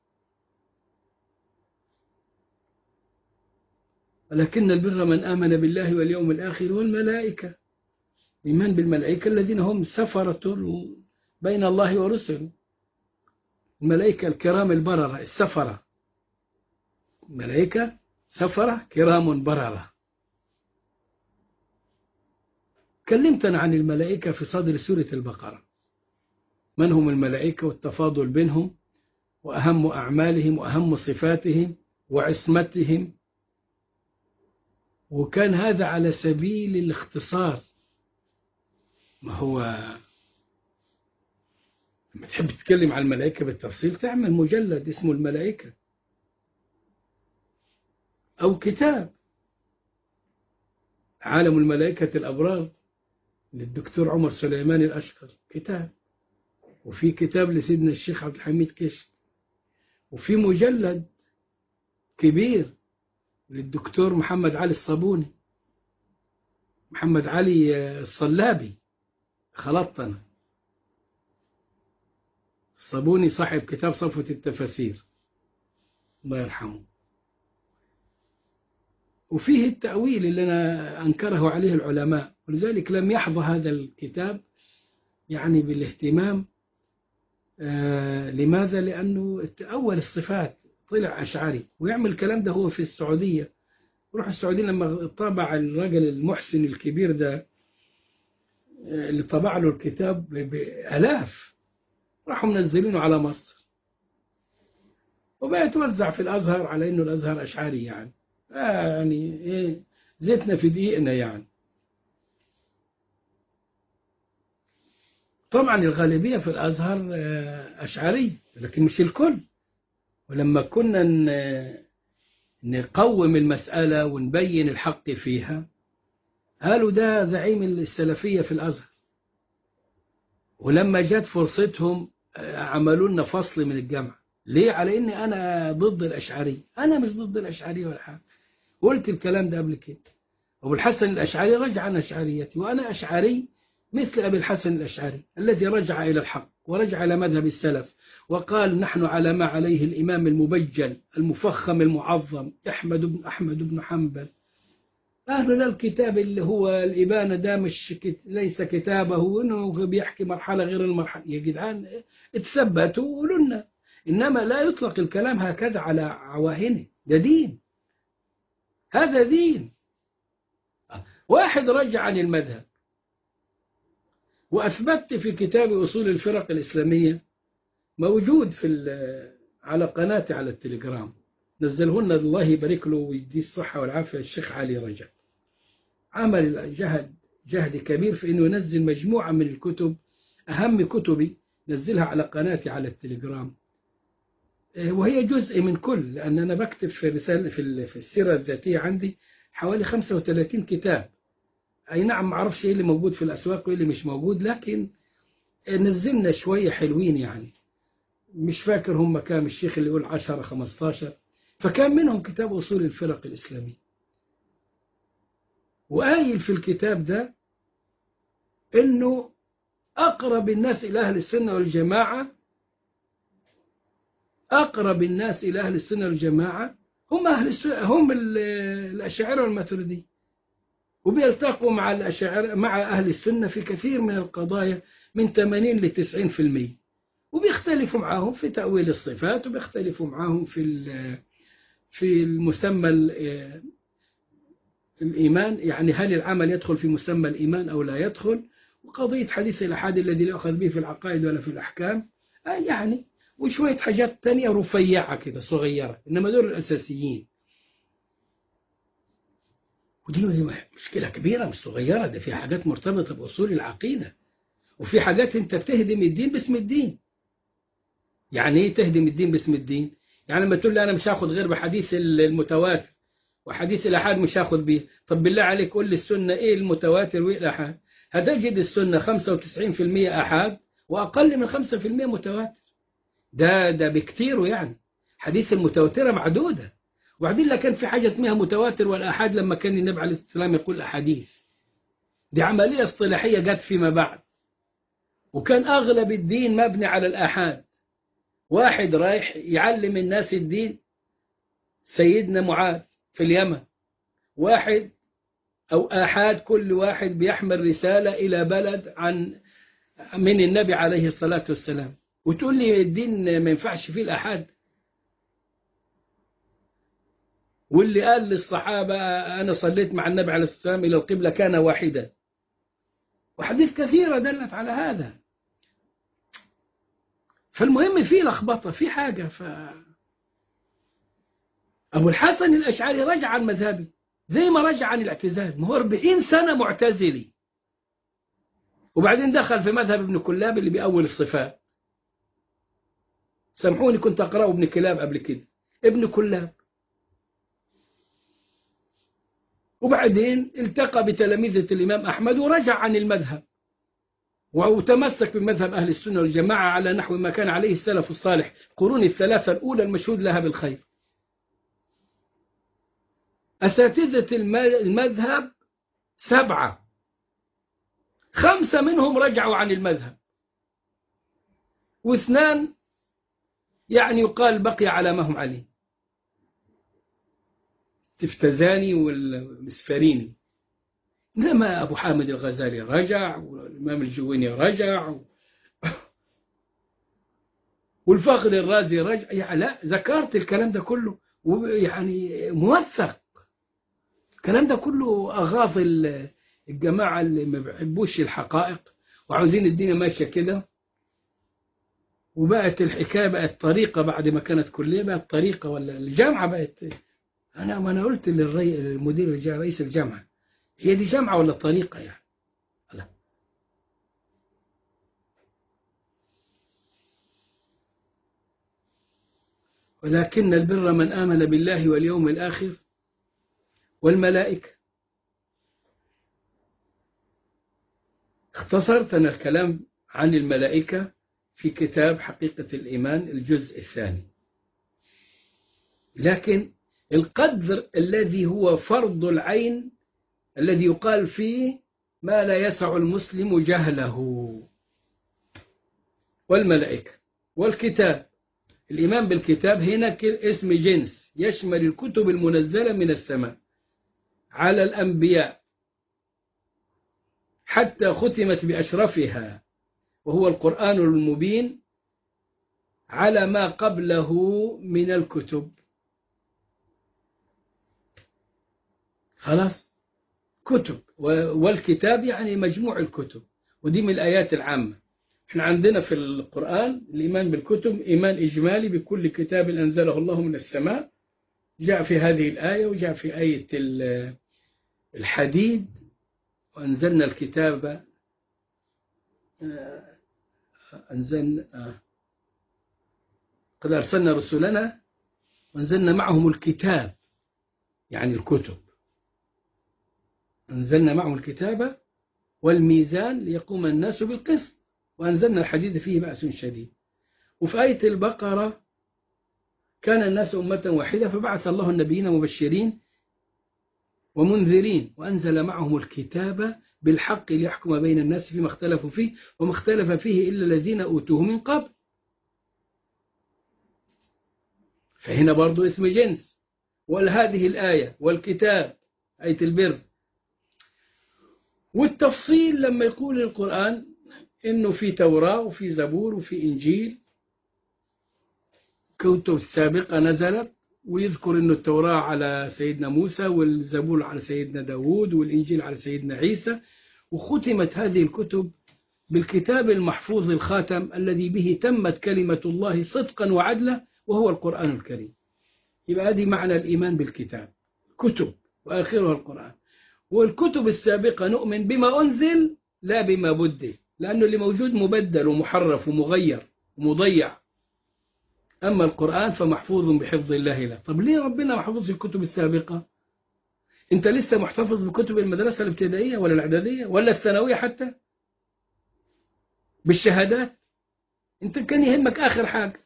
ولكن البر من آمن بالله واليوم الآخر والملائكة الإيمان بالملائكة الذين هم سفرة بين الله ورسله الملائكة الكرام البررة السفرة الملائكة سفرة كرام بررة كلمتنا عن الملائكة في صدر سورة البقرة من هم الملائكة والتفاضل بينهم وأهم أعمالهم وأهم صفاتهم وعصمتهم وكان هذا على سبيل الاختصار ما هو لما تحب تتكلم عن الملائكة بالتفصيل تعمل مجلد اسمه الملائكة أو كتاب عالم الملائكة الأبرار للدكتور عمر سليمان الأشقر كتاب وفي كتاب لسيدنا الشيخ عبد الحميد كشك وفي مجلد كبير للدكتور محمد علي الصابوني محمد علي الصلابي خلطنا الصابوني صاحب كتاب صفوة التفاسير الله يرحمه وفيه التأويل اللي أنا أنكره عليه العلماء ولذلك لم يحظى هذا الكتاب يعني بالاهتمام آه لماذا؟ لأنه تأول الصفات طلع أشعري ويعمل الكلام ده هو في السعودية روح السعودية لما طبع الرجل المحسن الكبير ده اللي طبع له الكتاب بآلاف راحوا منزلينه على مصر وبقى يتوزع في الأزهر على إنه الأزهر أشعري يعني آه يعني إيه زيتنا في دقيقنا يعني طبعا الغالبية في الأزهر أشعري لكن مش الكل ولما كنا نقوم المسألة ونبين الحق فيها قالوا ده زعيم السلفية في الأزهر ولما جت فرصتهم عملوا لنا فصل من الجامعة ليه على إني أنا ضد الأشعري أنا مش ضد الأشعري ولا حاجة قلت الكلام ده قبل كده أبو الحسن الأشعري رجع عن أشعريتي وأنا أشعري مثل أبي الحسن الأشعري الذي رجع إلى الحق ورجع إلى مذهب السلف وقال نحن على ما عليه الإمام المبجل المفخم المعظم أحمد بن أحمد بن حنبل أهل الكتاب اللي هو الإبانة ده مش كت... ليس كتابه إنه بيحكي مرحلة غير المرحلة يا جدعان اتثبتوا وقولوا لنا إنما لا يطلق الكلام هكذا على عواهنه ده دين هذا دين واحد رجع عن المذهب وأثبتت في كتاب أصول الفرق الإسلامية موجود في على قناتي على التليجرام نزلهن الله يبارك له ويديه الصحة والعافية الشيخ علي رجب عمل جهد جهد كبير في أنه ينزل مجموعة من الكتب أهم كتبي نزلها على قناتي على التليجرام وهي جزء من كل لأن أنا بكتب في رسالة في السيرة الذاتية عندي حوالي 35 كتاب أي نعم ما أعرفش إيه اللي موجود في الأسواق وإيه اللي مش موجود لكن نزلنا شوية حلوين يعني مش فاكر هم كام الشيخ اللي يقول 10 15 فكان منهم كتاب أصول الفرق الإسلامية وقايل في الكتاب ده إنه أقرب الناس إلى أهل السنة والجماعة أقرب الناس إلى أهل السنة والجماعة هم أهل السنة هم الأشاعرة والماتريدية وبيلتقوا مع الأشاعرة مع أهل السنة في كثير من القضايا من 80 ل 90% وبيختلفوا معاهم في تأويل الصفات وبيختلفوا معاهم في في المسمى الإيمان يعني هل العمل يدخل في مسمى الإيمان أو لا يدخل وقضية حديث الأحاد الذي لا يؤخذ به في العقائد ولا في الأحكام يعني وشوية حاجات تانية رفيعة كده صغيرة إنما دول الأساسيين ودي مشكلة كبيرة مش صغيرة ده في حاجات مرتبطة بأصول العقيدة وفي حاجات أنت بتهدم الدين باسم الدين يعني إيه تهدم الدين باسم الدين يعني لما تقول لي أنا مش هاخد غير بحديث المتواتر وحديث الأحاد مش هاخد بيه طب بالله عليك قول لي السنة إيه المتواتر وإيه الأحاد هتجد السنة 95% أحاد وأقل من 5% متواتر ده ده بكتير يعني حديث المتواترة معدودة وبعدين لا كان في حاجة اسمها متواتر والآحاد لما كان النبي عليه السلام يقول أحاديث دي عملية اصطلاحية جت فيما بعد وكان أغلب الدين مبني على الآحاد واحد رايح يعلم الناس الدين سيدنا معاذ في اليمن واحد أو آحاد كل واحد بيحمل رسالة إلى بلد عن من النبي عليه الصلاة والسلام وتقول لي الدين ما ينفعش فيه الآحاد واللي قال للصحابة أنا صليت مع النبي عليه الصلاة والسلام إلى القبلة كان واحدا وحديث كثيرة دلت على هذا فالمهم في لخبطة في حاجة ف أبو الحسن الأشعري رجع عن مذهبي زي ما رجع عن الاعتزال ما هو 40 سنة معتزلي وبعدين دخل في مذهب ابن كلاب اللي بيأول الصفات سامحوني كنت أقرأه ابن كلاب قبل كده ابن كلاب وبعدين التقى بتلامذة الإمام أحمد ورجع عن المذهب وتمسك بمذهب أهل السنة والجماعة على نحو ما كان عليه السلف الصالح قرون الثلاثة الأولى المشهود لها بالخير أساتذة المذهب سبعة خمسة منهم رجعوا عن المذهب واثنان يعني يقال بقي على ما هم عليه تفتزاني والمسفريني إنما أبو حامد الغزالي رجع والإمام الجويني رجع والفخر الرازي رجع يعني لا ذكرت الكلام ده كله يعني موثق الكلام ده كله أغاظ الجماعة اللي ما بيحبوش الحقائق وعاوزين الدنيا ماشية كده وبقت الحكاية بقت طريقة بعد ما كانت كلية بقت طريقة ولا الجامعة بقت أنا ما أنا قلت للمدير رئيس الجامعة هي دي جامعة ولا طريقة يعني لا ولكن البر من آمن بالله واليوم الآخر والملائكة اختصرت أنا الكلام عن الملائكة في كتاب حقيقة الإيمان الجزء الثاني لكن القدر الذي هو فرض العين الذي يقال فيه ما لا يسع المسلم جهله والملائكة والكتاب الإيمان بالكتاب هنا اسم جنس يشمل الكتب المنزلة من السماء على الأنبياء حتى ختمت بأشرفها وهو القرآن المبين على ما قبله من الكتب خلاص كتب والكتاب يعني مجموع الكتب ودي من الآيات العامة احنا عندنا في القرآن الإيمان بالكتب إيمان إجمالي بكل كتاب أنزله الله من السماء جاء في هذه الآية وجاء في آية الحديد وأنزلنا الكتاب أنزلنا قد أرسلنا رسلنا وأنزلنا معهم الكتاب يعني الكتب أنزلنا معهم الكتاب والميزان ليقوم الناس بالقسط وأنزلنا الحديد فيه بأس شديد وفي آية البقرة كان الناس أمة واحدة فبعث الله النبيين مبشرين ومنذرين وأنزل معهم الكتاب بالحق ليحكم بين الناس فيما اختلفوا فيه وما اختلف فيه إلا الذين أوتوه من قبل فهنا برضو اسم جنس ولهذه الآية والكتاب آية البر والتفصيل لما يقول القرآن إنه في توراة وفي زبور وفي إنجيل كتب السابقة نزلت ويذكر أنه التوراة على سيدنا موسى والزبور على سيدنا داود والإنجيل على سيدنا عيسى وختمت هذه الكتب بالكتاب المحفوظ الخاتم الذي به تمت كلمة الله صدقا وعدلا وهو القرآن الكريم يبقى هذه معنى الإيمان بالكتاب كتب وآخرها القرآن والكتب السابقة نؤمن بما أنزل لا بما بدل لأنه اللي موجود مبدل ومحرف ومغير ومضيع أما القرآن فمحفوظ بحفظ الله له طب ليه ربنا محفوظ الكتب السابقة أنت لسه محتفظ بكتب المدرسة الابتدائية ولا الإعدادية ولا الثانوية حتى بالشهادات أنت كان يهمك آخر حاجة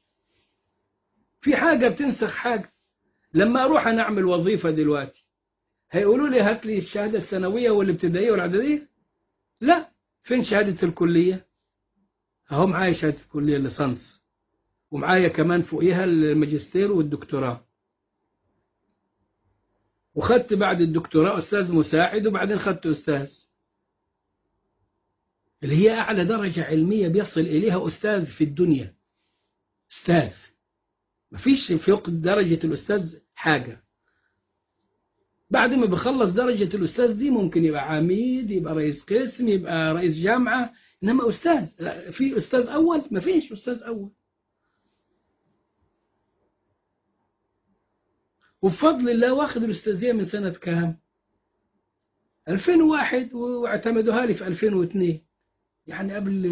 في حاجة بتنسخ حاجة لما أروح أنا أعمل وظيفة دلوقتي هيقولوا لي هات لي الشهادة الثانوية والابتدائية والإعدادية لا فين شهادة الكلية أهو معايا شهادة الكلية لصنص ومعايا كمان فوقيها الماجستير والدكتوراه وخدت بعد الدكتوراه أستاذ مساعد وبعدين خدت أستاذ اللي هي أعلى درجة علمية بيصل إليها أستاذ في الدنيا أستاذ مفيش فوق درجة الأستاذ حاجة بعد ما بخلص درجة الأستاذ دي ممكن يبقى عميد يبقى رئيس قسم يبقى رئيس جامعة إنما أستاذ في أستاذ أول مفيش أستاذ أول وبفضل الله واخد الأستاذية من سنة كام 2001 واعتمدوها لي في 2002 يعني قبل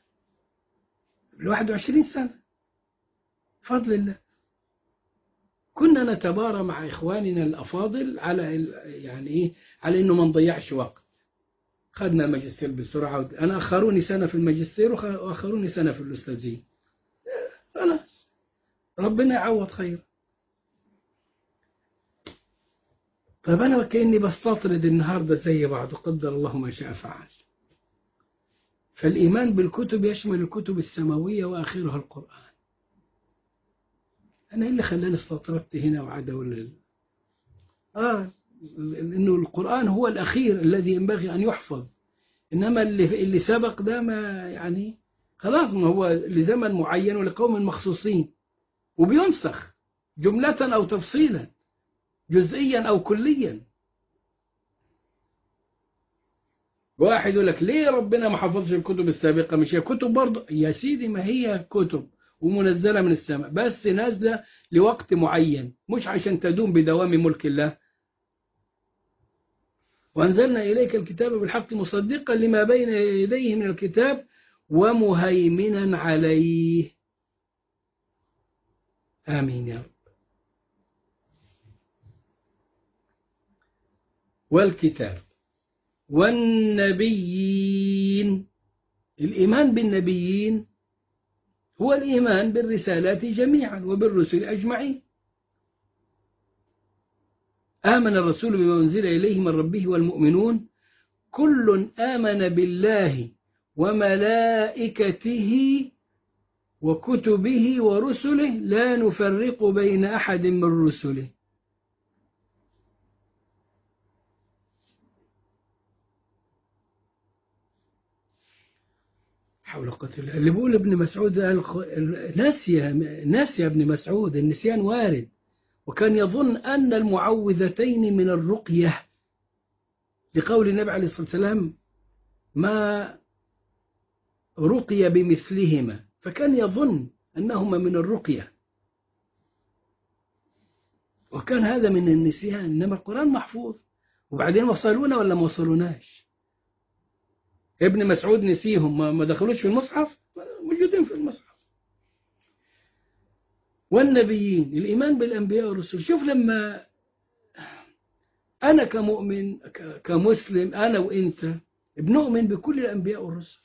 قبل 21 سنة بفضل الله كنا نتبارى مع إخواننا الأفاضل على ال- يعني إيه على إنه ما نضيعش وقت خدنا الماجستير بسرعة ود- أنا أخروني سنة في الماجستير وخ- وأخروني سنة في الأستاذية خلاص ربنا يعوض خير طيب أنا كأني بستطرد النهاردة زي بعض قدر الله ما شاء فعل فالإيمان بالكتب يشمل الكتب السماوية وآخرها القرآن أنا إيه اللي خلاني استطردت هنا وعدا ولا آه إنه القرآن هو الأخير الذي ينبغي أن يحفظ إنما اللي اللي سبق ده ما يعني خلاص ما هو لزمن معين ولقوم مخصوصين وبينسخ جملة أو تفصيلا جزئيا أو كليا واحد يقول لك ليه ربنا ما حفظش الكتب السابقة مش هي كتب برضه يا سيدي ما هي كتب ومنزلة من السماء بس نازلة لوقت معين مش عشان تدوم بدوام ملك الله وأنزلنا إليك الكتاب بالحق مصدقا لما بين يديه من الكتاب ومهيمنا عليه آمين يا رب والكتاب والنبيين الإيمان بالنبيين هو الإيمان بالرسالات جميعا وبالرسل أجمعين آمن الرسول بما أنزل إليه من ربه والمؤمنون كل آمن بالله وملائكته وكتبه ورسله لا نفرق بين أحد من رسله حول قوة الله اللي بيقول ابن مسعود قال ناسي ناسي ابن مسعود النسيان وارد وكان يظن أن المعوذتين من الرقية لقول النبي عليه الصلاة والسلام ما رقي بمثلهما فكان يظن أنهما من الرقية وكان هذا من النسيان إنما القرآن محفوظ وبعدين وصلونا ولا ما وصلوناش ابن مسعود نسيهم ما دخلوش في المصحف موجودين في المصحف والنبيين الإيمان بالأنبياء والرسل شوف لما أنا كمؤمن كمسلم أنا وإنت بنؤمن بكل الأنبياء والرسل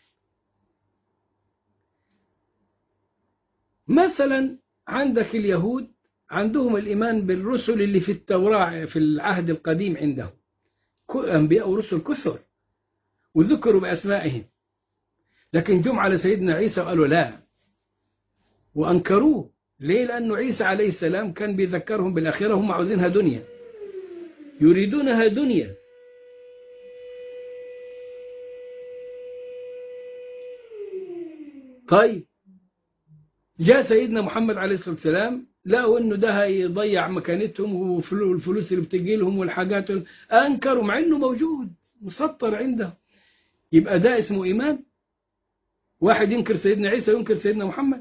مثلا عندك اليهود عندهم الإيمان بالرسل اللي في التوراة في العهد القديم عندهم أنبياء ورسل كثر وذكروا بأسمائهم لكن جم على سيدنا عيسى وقالوا لا وأنكروه ليه لأنه عيسى عليه السلام كان بيذكرهم بالآخرة هم عاوزينها دنيا يريدونها دنيا طيب جاء سيدنا محمد عليه الصلاة والسلام لقوا انه ده هيضيع مكانتهم والفلوس اللي بتجي لهم والحاجات انكروا مع انه موجود مسطر عندهم يبقى ده اسمه ايمان واحد ينكر سيدنا عيسى وينكر سيدنا محمد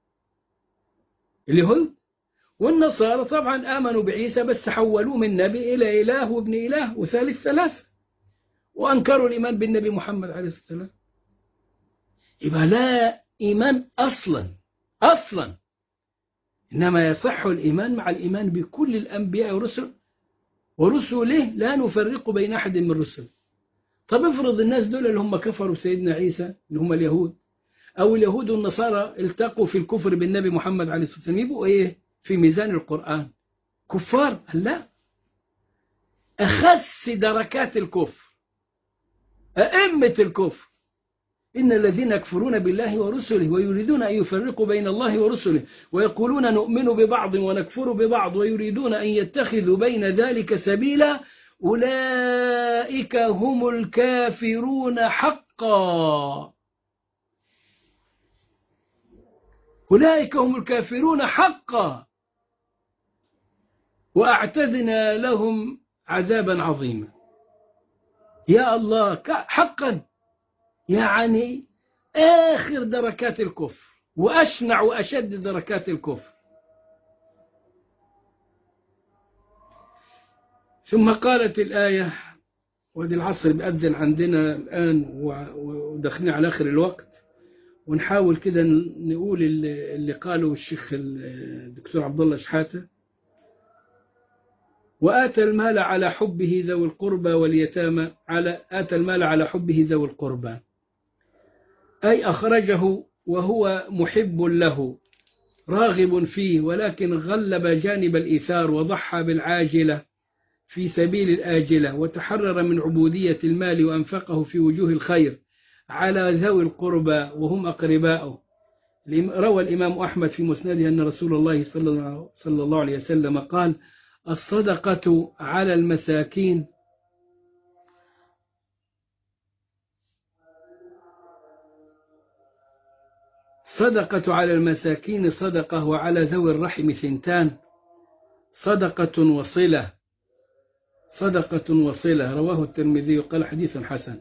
اليهود والنصارى طبعا امنوا بعيسى بس حولوه من نبي الى اله وابن اله وثالث ثلاثه وانكروا الايمان بالنبي محمد عليه الصلاه والسلام يبقى لا ايمان اصلا اصلا إنما يصح الإيمان مع الإيمان بكل الأنبياء والرسل ورسله لا نفرق بين أحد من الرسل طب افرض الناس دول اللي هم كفروا سيدنا عيسى اللي هم اليهود أو اليهود والنصارى التقوا في الكفر بالنبي محمد عليه الصلاة والسلام يبقوا إيه في ميزان القرآن كفار لا أخس دركات الكفر أئمة الكفر إن الذين يكفرون بالله ورسله ويريدون أن يفرقوا بين الله ورسله ويقولون نؤمن ببعض ونكفر ببعض ويريدون أن يتخذوا بين ذلك سبيلا أولئك هم الكافرون حقا أولئك هم الكافرون حقا وأعتدنا لهم عذابا عظيما يا الله حقا يعني آخر دركات الكفر وأشنع وأشد دركات الكفر ثم قالت الآية ودي العصر بأذن عندنا الآن ودخلنا على آخر الوقت ونحاول كده نقول اللي قاله الشيخ الدكتور عبد الله شحاتة وآتى المال على حبه ذوي القربى واليتامى على آتى المال على حبه ذوي القربى أي أخرجه وهو محب له راغب فيه ولكن غلب جانب الإيثار وضحى بالعاجلة في سبيل الآجلة وتحرر من عبودية المال وأنفقه في وجوه الخير على ذوي القربى وهم أقرباؤه روى الإمام أحمد في مسنده أن رسول الله صلى الله عليه وسلم قال الصدقة على المساكين صدقة على المساكين صدقة وعلى ذوي الرحم ثنتان صدقة وصلة صدقة وصلة رواه الترمذي قال حديث حسن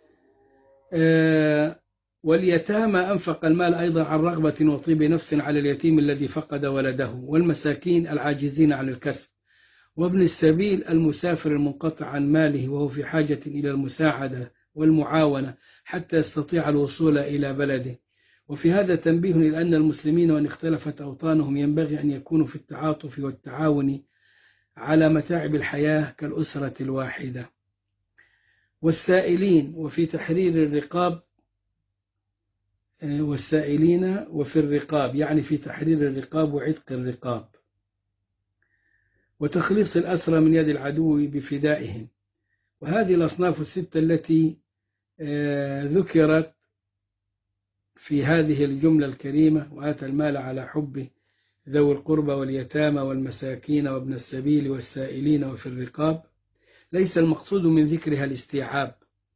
آه واليتامى أنفق المال أيضا عن رغبة وطيب نفس على اليتيم الذي فقد ولده والمساكين العاجزين عن الكسب وابن السبيل المسافر المنقطع عن ماله وهو في حاجة إلى المساعدة والمعاونة حتى يستطيع الوصول إلى بلده وفي هذا تنبيه إلى أن المسلمين وإن اختلفت أوطانهم ينبغي أن يكونوا في التعاطف والتعاون على متاعب الحياة كالأسرة الواحدة والسائلين وفي تحرير الرقاب والسائلين وفي الرقاب يعني في تحرير الرقاب وعتق الرقاب وتخليص الأسرى من يد العدو بفدائهم وهذه الأصناف الستة التي ذكرت في هذه الجملة الكريمة وآتى المال على حبه ذوي القربى واليتامى والمساكين وابن السبيل والسائلين وفي الرقاب ليس المقصود من ذكرها الاستيعاب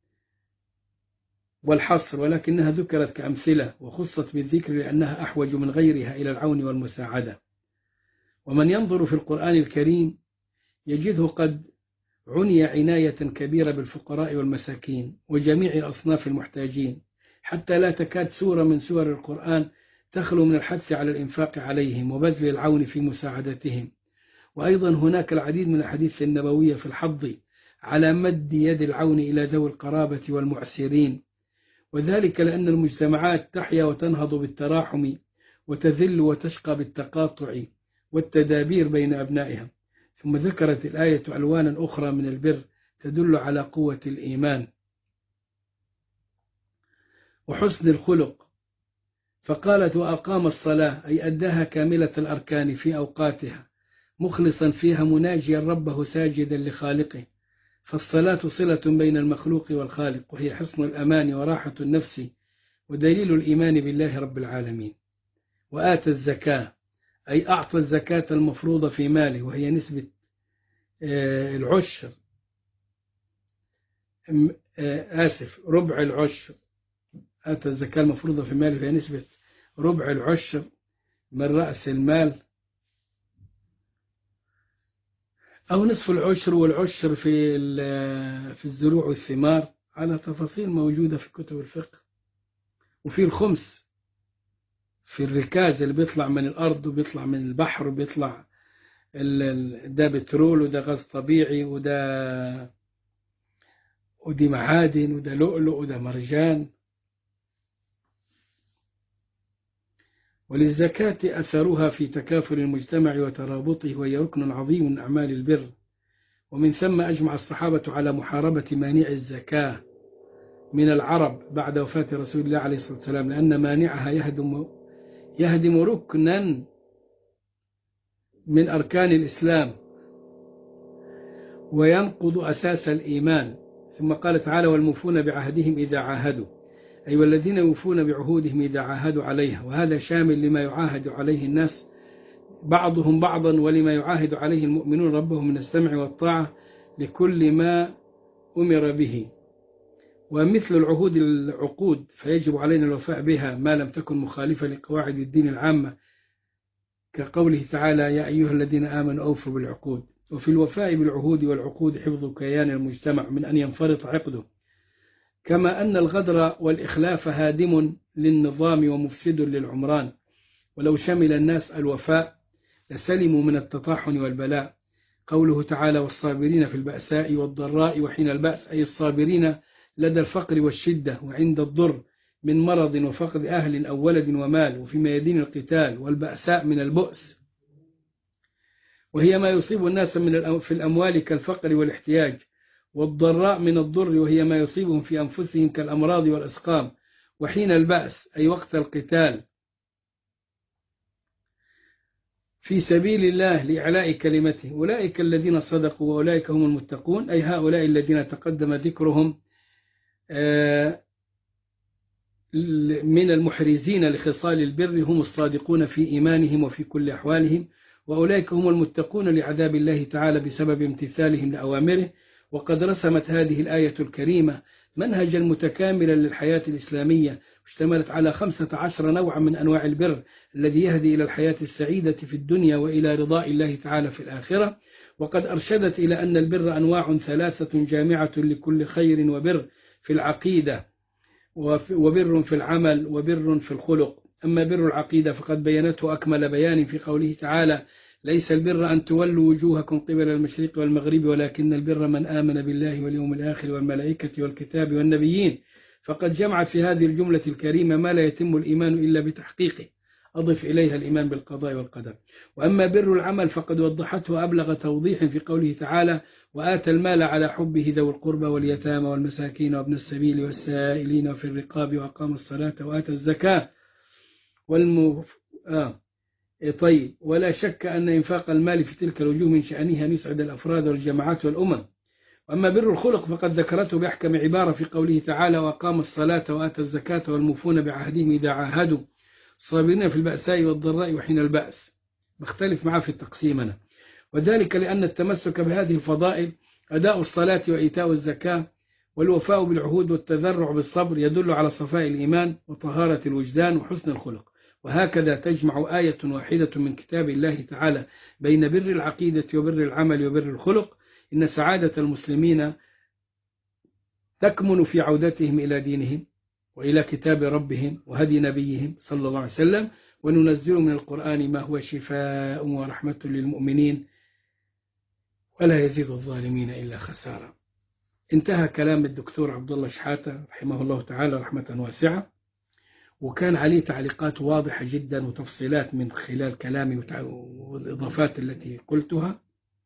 والحصر ولكنها ذكرت كأمثلة وخصت بالذكر لأنها أحوج من غيرها إلى العون والمساعدة ومن ينظر في القرآن الكريم يجده قد عني عناية كبيرة بالفقراء والمساكين وجميع أصناف المحتاجين حتى لا تكاد سورة من سور القرآن تخلو من الحث على الإنفاق عليهم وبذل العون في مساعدتهم وأيضا هناك العديد من الأحاديث النبوية في الحض على مد يد العون إلى ذوي القرابة والمعسرين وذلك لأن المجتمعات تحيا وتنهض بالتراحم وتذل وتشقى بالتقاطع والتدابير بين أبنائها ثم ذكرت الآية ألوانا أخرى من البر تدل على قوة الإيمان وحسن الخلق فقالت وأقام الصلاة أي أداها كاملة الأركان في أوقاتها مخلصا فيها مناجيا ربه ساجدا لخالقه فالصلاة صلة بين المخلوق والخالق وهي حصن الأمان وراحة النفس ودليل الإيمان بالله رب العالمين وآتى الزكاة أي أعطى الزكاة المفروضة في ماله وهي نسبة العشر آسف ربع العشر آتى الزكاة المفروضة في ماله وهي نسبة ربع العشر من رأس المال أو نصف العشر والعشر في في الزروع والثمار على تفاصيل موجودة في كتب الفقه وفي الخمس في الركاز اللي بيطلع من الأرض وبيطلع من البحر وبيطلع ده بترول وده غاز طبيعي وده ودي معادن وده لؤلؤ وده مرجان وللزكاة أثرها في تكافل المجتمع وترابطه وهي ركن عظيم من أعمال البر ومن ثم أجمع الصحابة على محاربة مانع الزكاة من العرب بعد وفاة رسول الله عليه الصلاة والسلام لأن مانعها يهدم يهدم ركنا من أركان الإسلام وينقض أساس الإيمان ثم قال تعالى والموفون بعهدهم إذا عاهدوا أي أيوة والذين يوفون بعهودهم إذا عاهدوا عليها وهذا شامل لما يعاهد عليه الناس بعضهم بعضا ولما يعاهد عليه المؤمنون ربهم من السمع والطاعة لكل ما أمر به ومثل العهود العقود فيجب علينا الوفاء بها ما لم تكن مخالفة لقواعد الدين العامة كقوله تعالى يا أيها الذين آمنوا أوفوا بالعقود وفي الوفاء بالعهود والعقود حفظ كيان المجتمع من أن ينفرط عقده كما أن الغدر والإخلاف هادم للنظام ومفسد للعمران ولو شمل الناس الوفاء لسلموا من التطاحن والبلاء قوله تعالى والصابرين في البأساء والضراء وحين البأس أي الصابرين لدى الفقر والشدة وعند الضر من مرض وفقد أهل أو ولد ومال وفيما يدين القتال والبأساء من البؤس وهي ما يصيب الناس من الأم- في الأموال كالفقر والاحتياج والضراء من الضر وهي ما يصيبهم في أنفسهم كالأمراض والأسقام وحين البأس أي وقت القتال في سبيل الله لإعلاء كلمته أولئك الذين صدقوا وأولئك هم المتقون أي هؤلاء الذين تقدم ذكرهم آه، من المحرزين لخصال البر هم الصادقون في إيمانهم وفي كل أحوالهم وأولئك هم المتقون لعذاب الله تعالى بسبب امتثالهم لأوامره وقد رسمت هذه الآية الكريمة منهجا متكاملا للحياة الإسلامية اشتملت على خمسة عشر نوعا من أنواع البر الذي يهدي إلى الحياة السعيدة في الدنيا وإلى رضاء الله تعالى في الآخرة وقد أرشدت إلى أن البر أنواع ثلاثة جامعة لكل خير وبر في العقيدة وف- وبر في العمل وبر في الخلق أما بر العقيدة فقد بينته أكمل بيان في قوله تعالى ليس البر أن تولوا وجوهكم قبل المشرق والمغرب ولكن البر من آمن بالله واليوم الآخر والملائكة والكتاب والنبيين فقد جمعت في هذه الجملة الكريمة ما لا يتم الإيمان إلا بتحقيقه أضف إليها الإيمان بالقضاء والقدر وأما بر العمل فقد وضحته أبلغ توضيح في قوله تعالى وآتى المال على حبه ذوي القربى واليتامى والمساكين وابن السبيل والسائلين وفي الرقاب وأقام الصلاة وآتى الزكاة والمف... آه. إيه طيب ولا شك أن إنفاق المال في تلك الوجوه من شأنها أن يسعد الأفراد والجماعات والأمم وأما بر الخلق فقد ذكرته بأحكم عبارة في قوله تعالى وأقام الصلاة وآتى الزكاة والموفون بعهدهم إذا عاهدوا صابرين في البأساء والضراء وحين البأس بختلف معه في التقسيم أنا وذلك لأن التمسك بهذه الفضائل أداء الصلاة وإيتاء الزكاة والوفاء بالعهود والتذرع بالصبر يدل على صفاء الإيمان وطهارة الوجدان وحسن الخلق وهكذا تجمع آية واحدة من كتاب الله تعالى بين بر العقيدة وبر العمل وبر الخلق إن سعادة المسلمين تكمن في عودتهم إلى دينهم وإلى كتاب ربهم وهدي نبيهم صلى الله عليه وسلم وننزل من القرآن ما هو شفاء ورحمة للمؤمنين ولا يزيد الظالمين إلا خسارة انتهى كلام الدكتور عبد الله شحاتة رحمه الله تعالى رحمة واسعة وكان عليه تعليقات واضحة جدا وتفصيلات من خلال كلامي وتع- والإضافات التي قلتها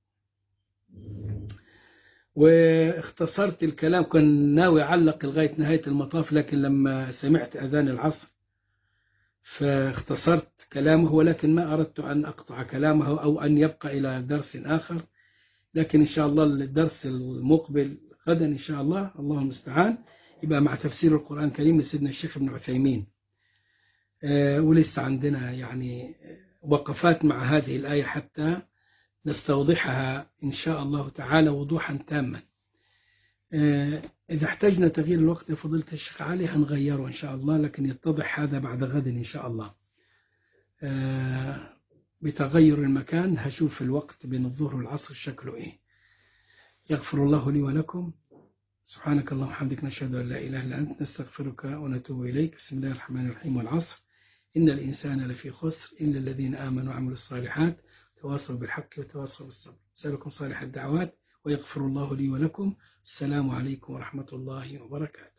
واختصرت الكلام كان ناوي أعلق لغاية نهاية المطاف لكن لما سمعت أذان العصر فاختصرت كلامه ولكن ما أردت أن أقطع كلامه أو أن يبقى إلى درس آخر لكن إن شاء الله الدرس المقبل غدا إن شاء الله الله المستعان يبقى مع تفسير القرآن الكريم لسيدنا الشيخ ابن عثيمين آه، ولسه عندنا يعني وقفات مع هذه الآية حتى نستوضحها إن شاء الله تعالى وضوحا تاما آه، إذا احتجنا تغيير الوقت يا فضيلة الشيخ علي هنغيره إن شاء الله لكن يتضح هذا بعد غد إن شاء الله آه، بتغير المكان هشوف الوقت بين الظهر والعصر شكله إيه يغفر الله لي ولكم سبحانك اللهم وبحمدك نشهد أن لا إله إلا أنت نستغفرك ونتوب إليك بسم الله الرحمن الرحيم والعصر إن الإنسان لفي خسر إلا الذين آمنوا وعملوا الصالحات تواصوا بالحق وتواصوا بالصبر أسألكم صالح الدعوات ويغفر الله لي ولكم السلام عليكم ورحمة الله وبركاته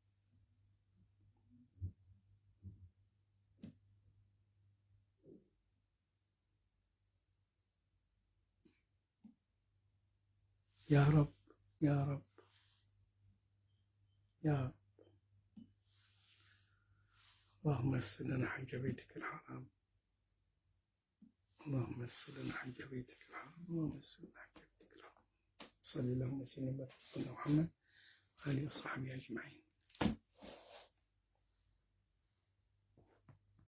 يا رب يا رب يا رب اللهم يسر لنا حج بيتك الحرام اللهم يسر لنا حج بيتك الحرام اللهم يسر لنا حج بيتك الحرام صلى اللهم وسلم وبارك على محمد وآله وصحبه أجمعين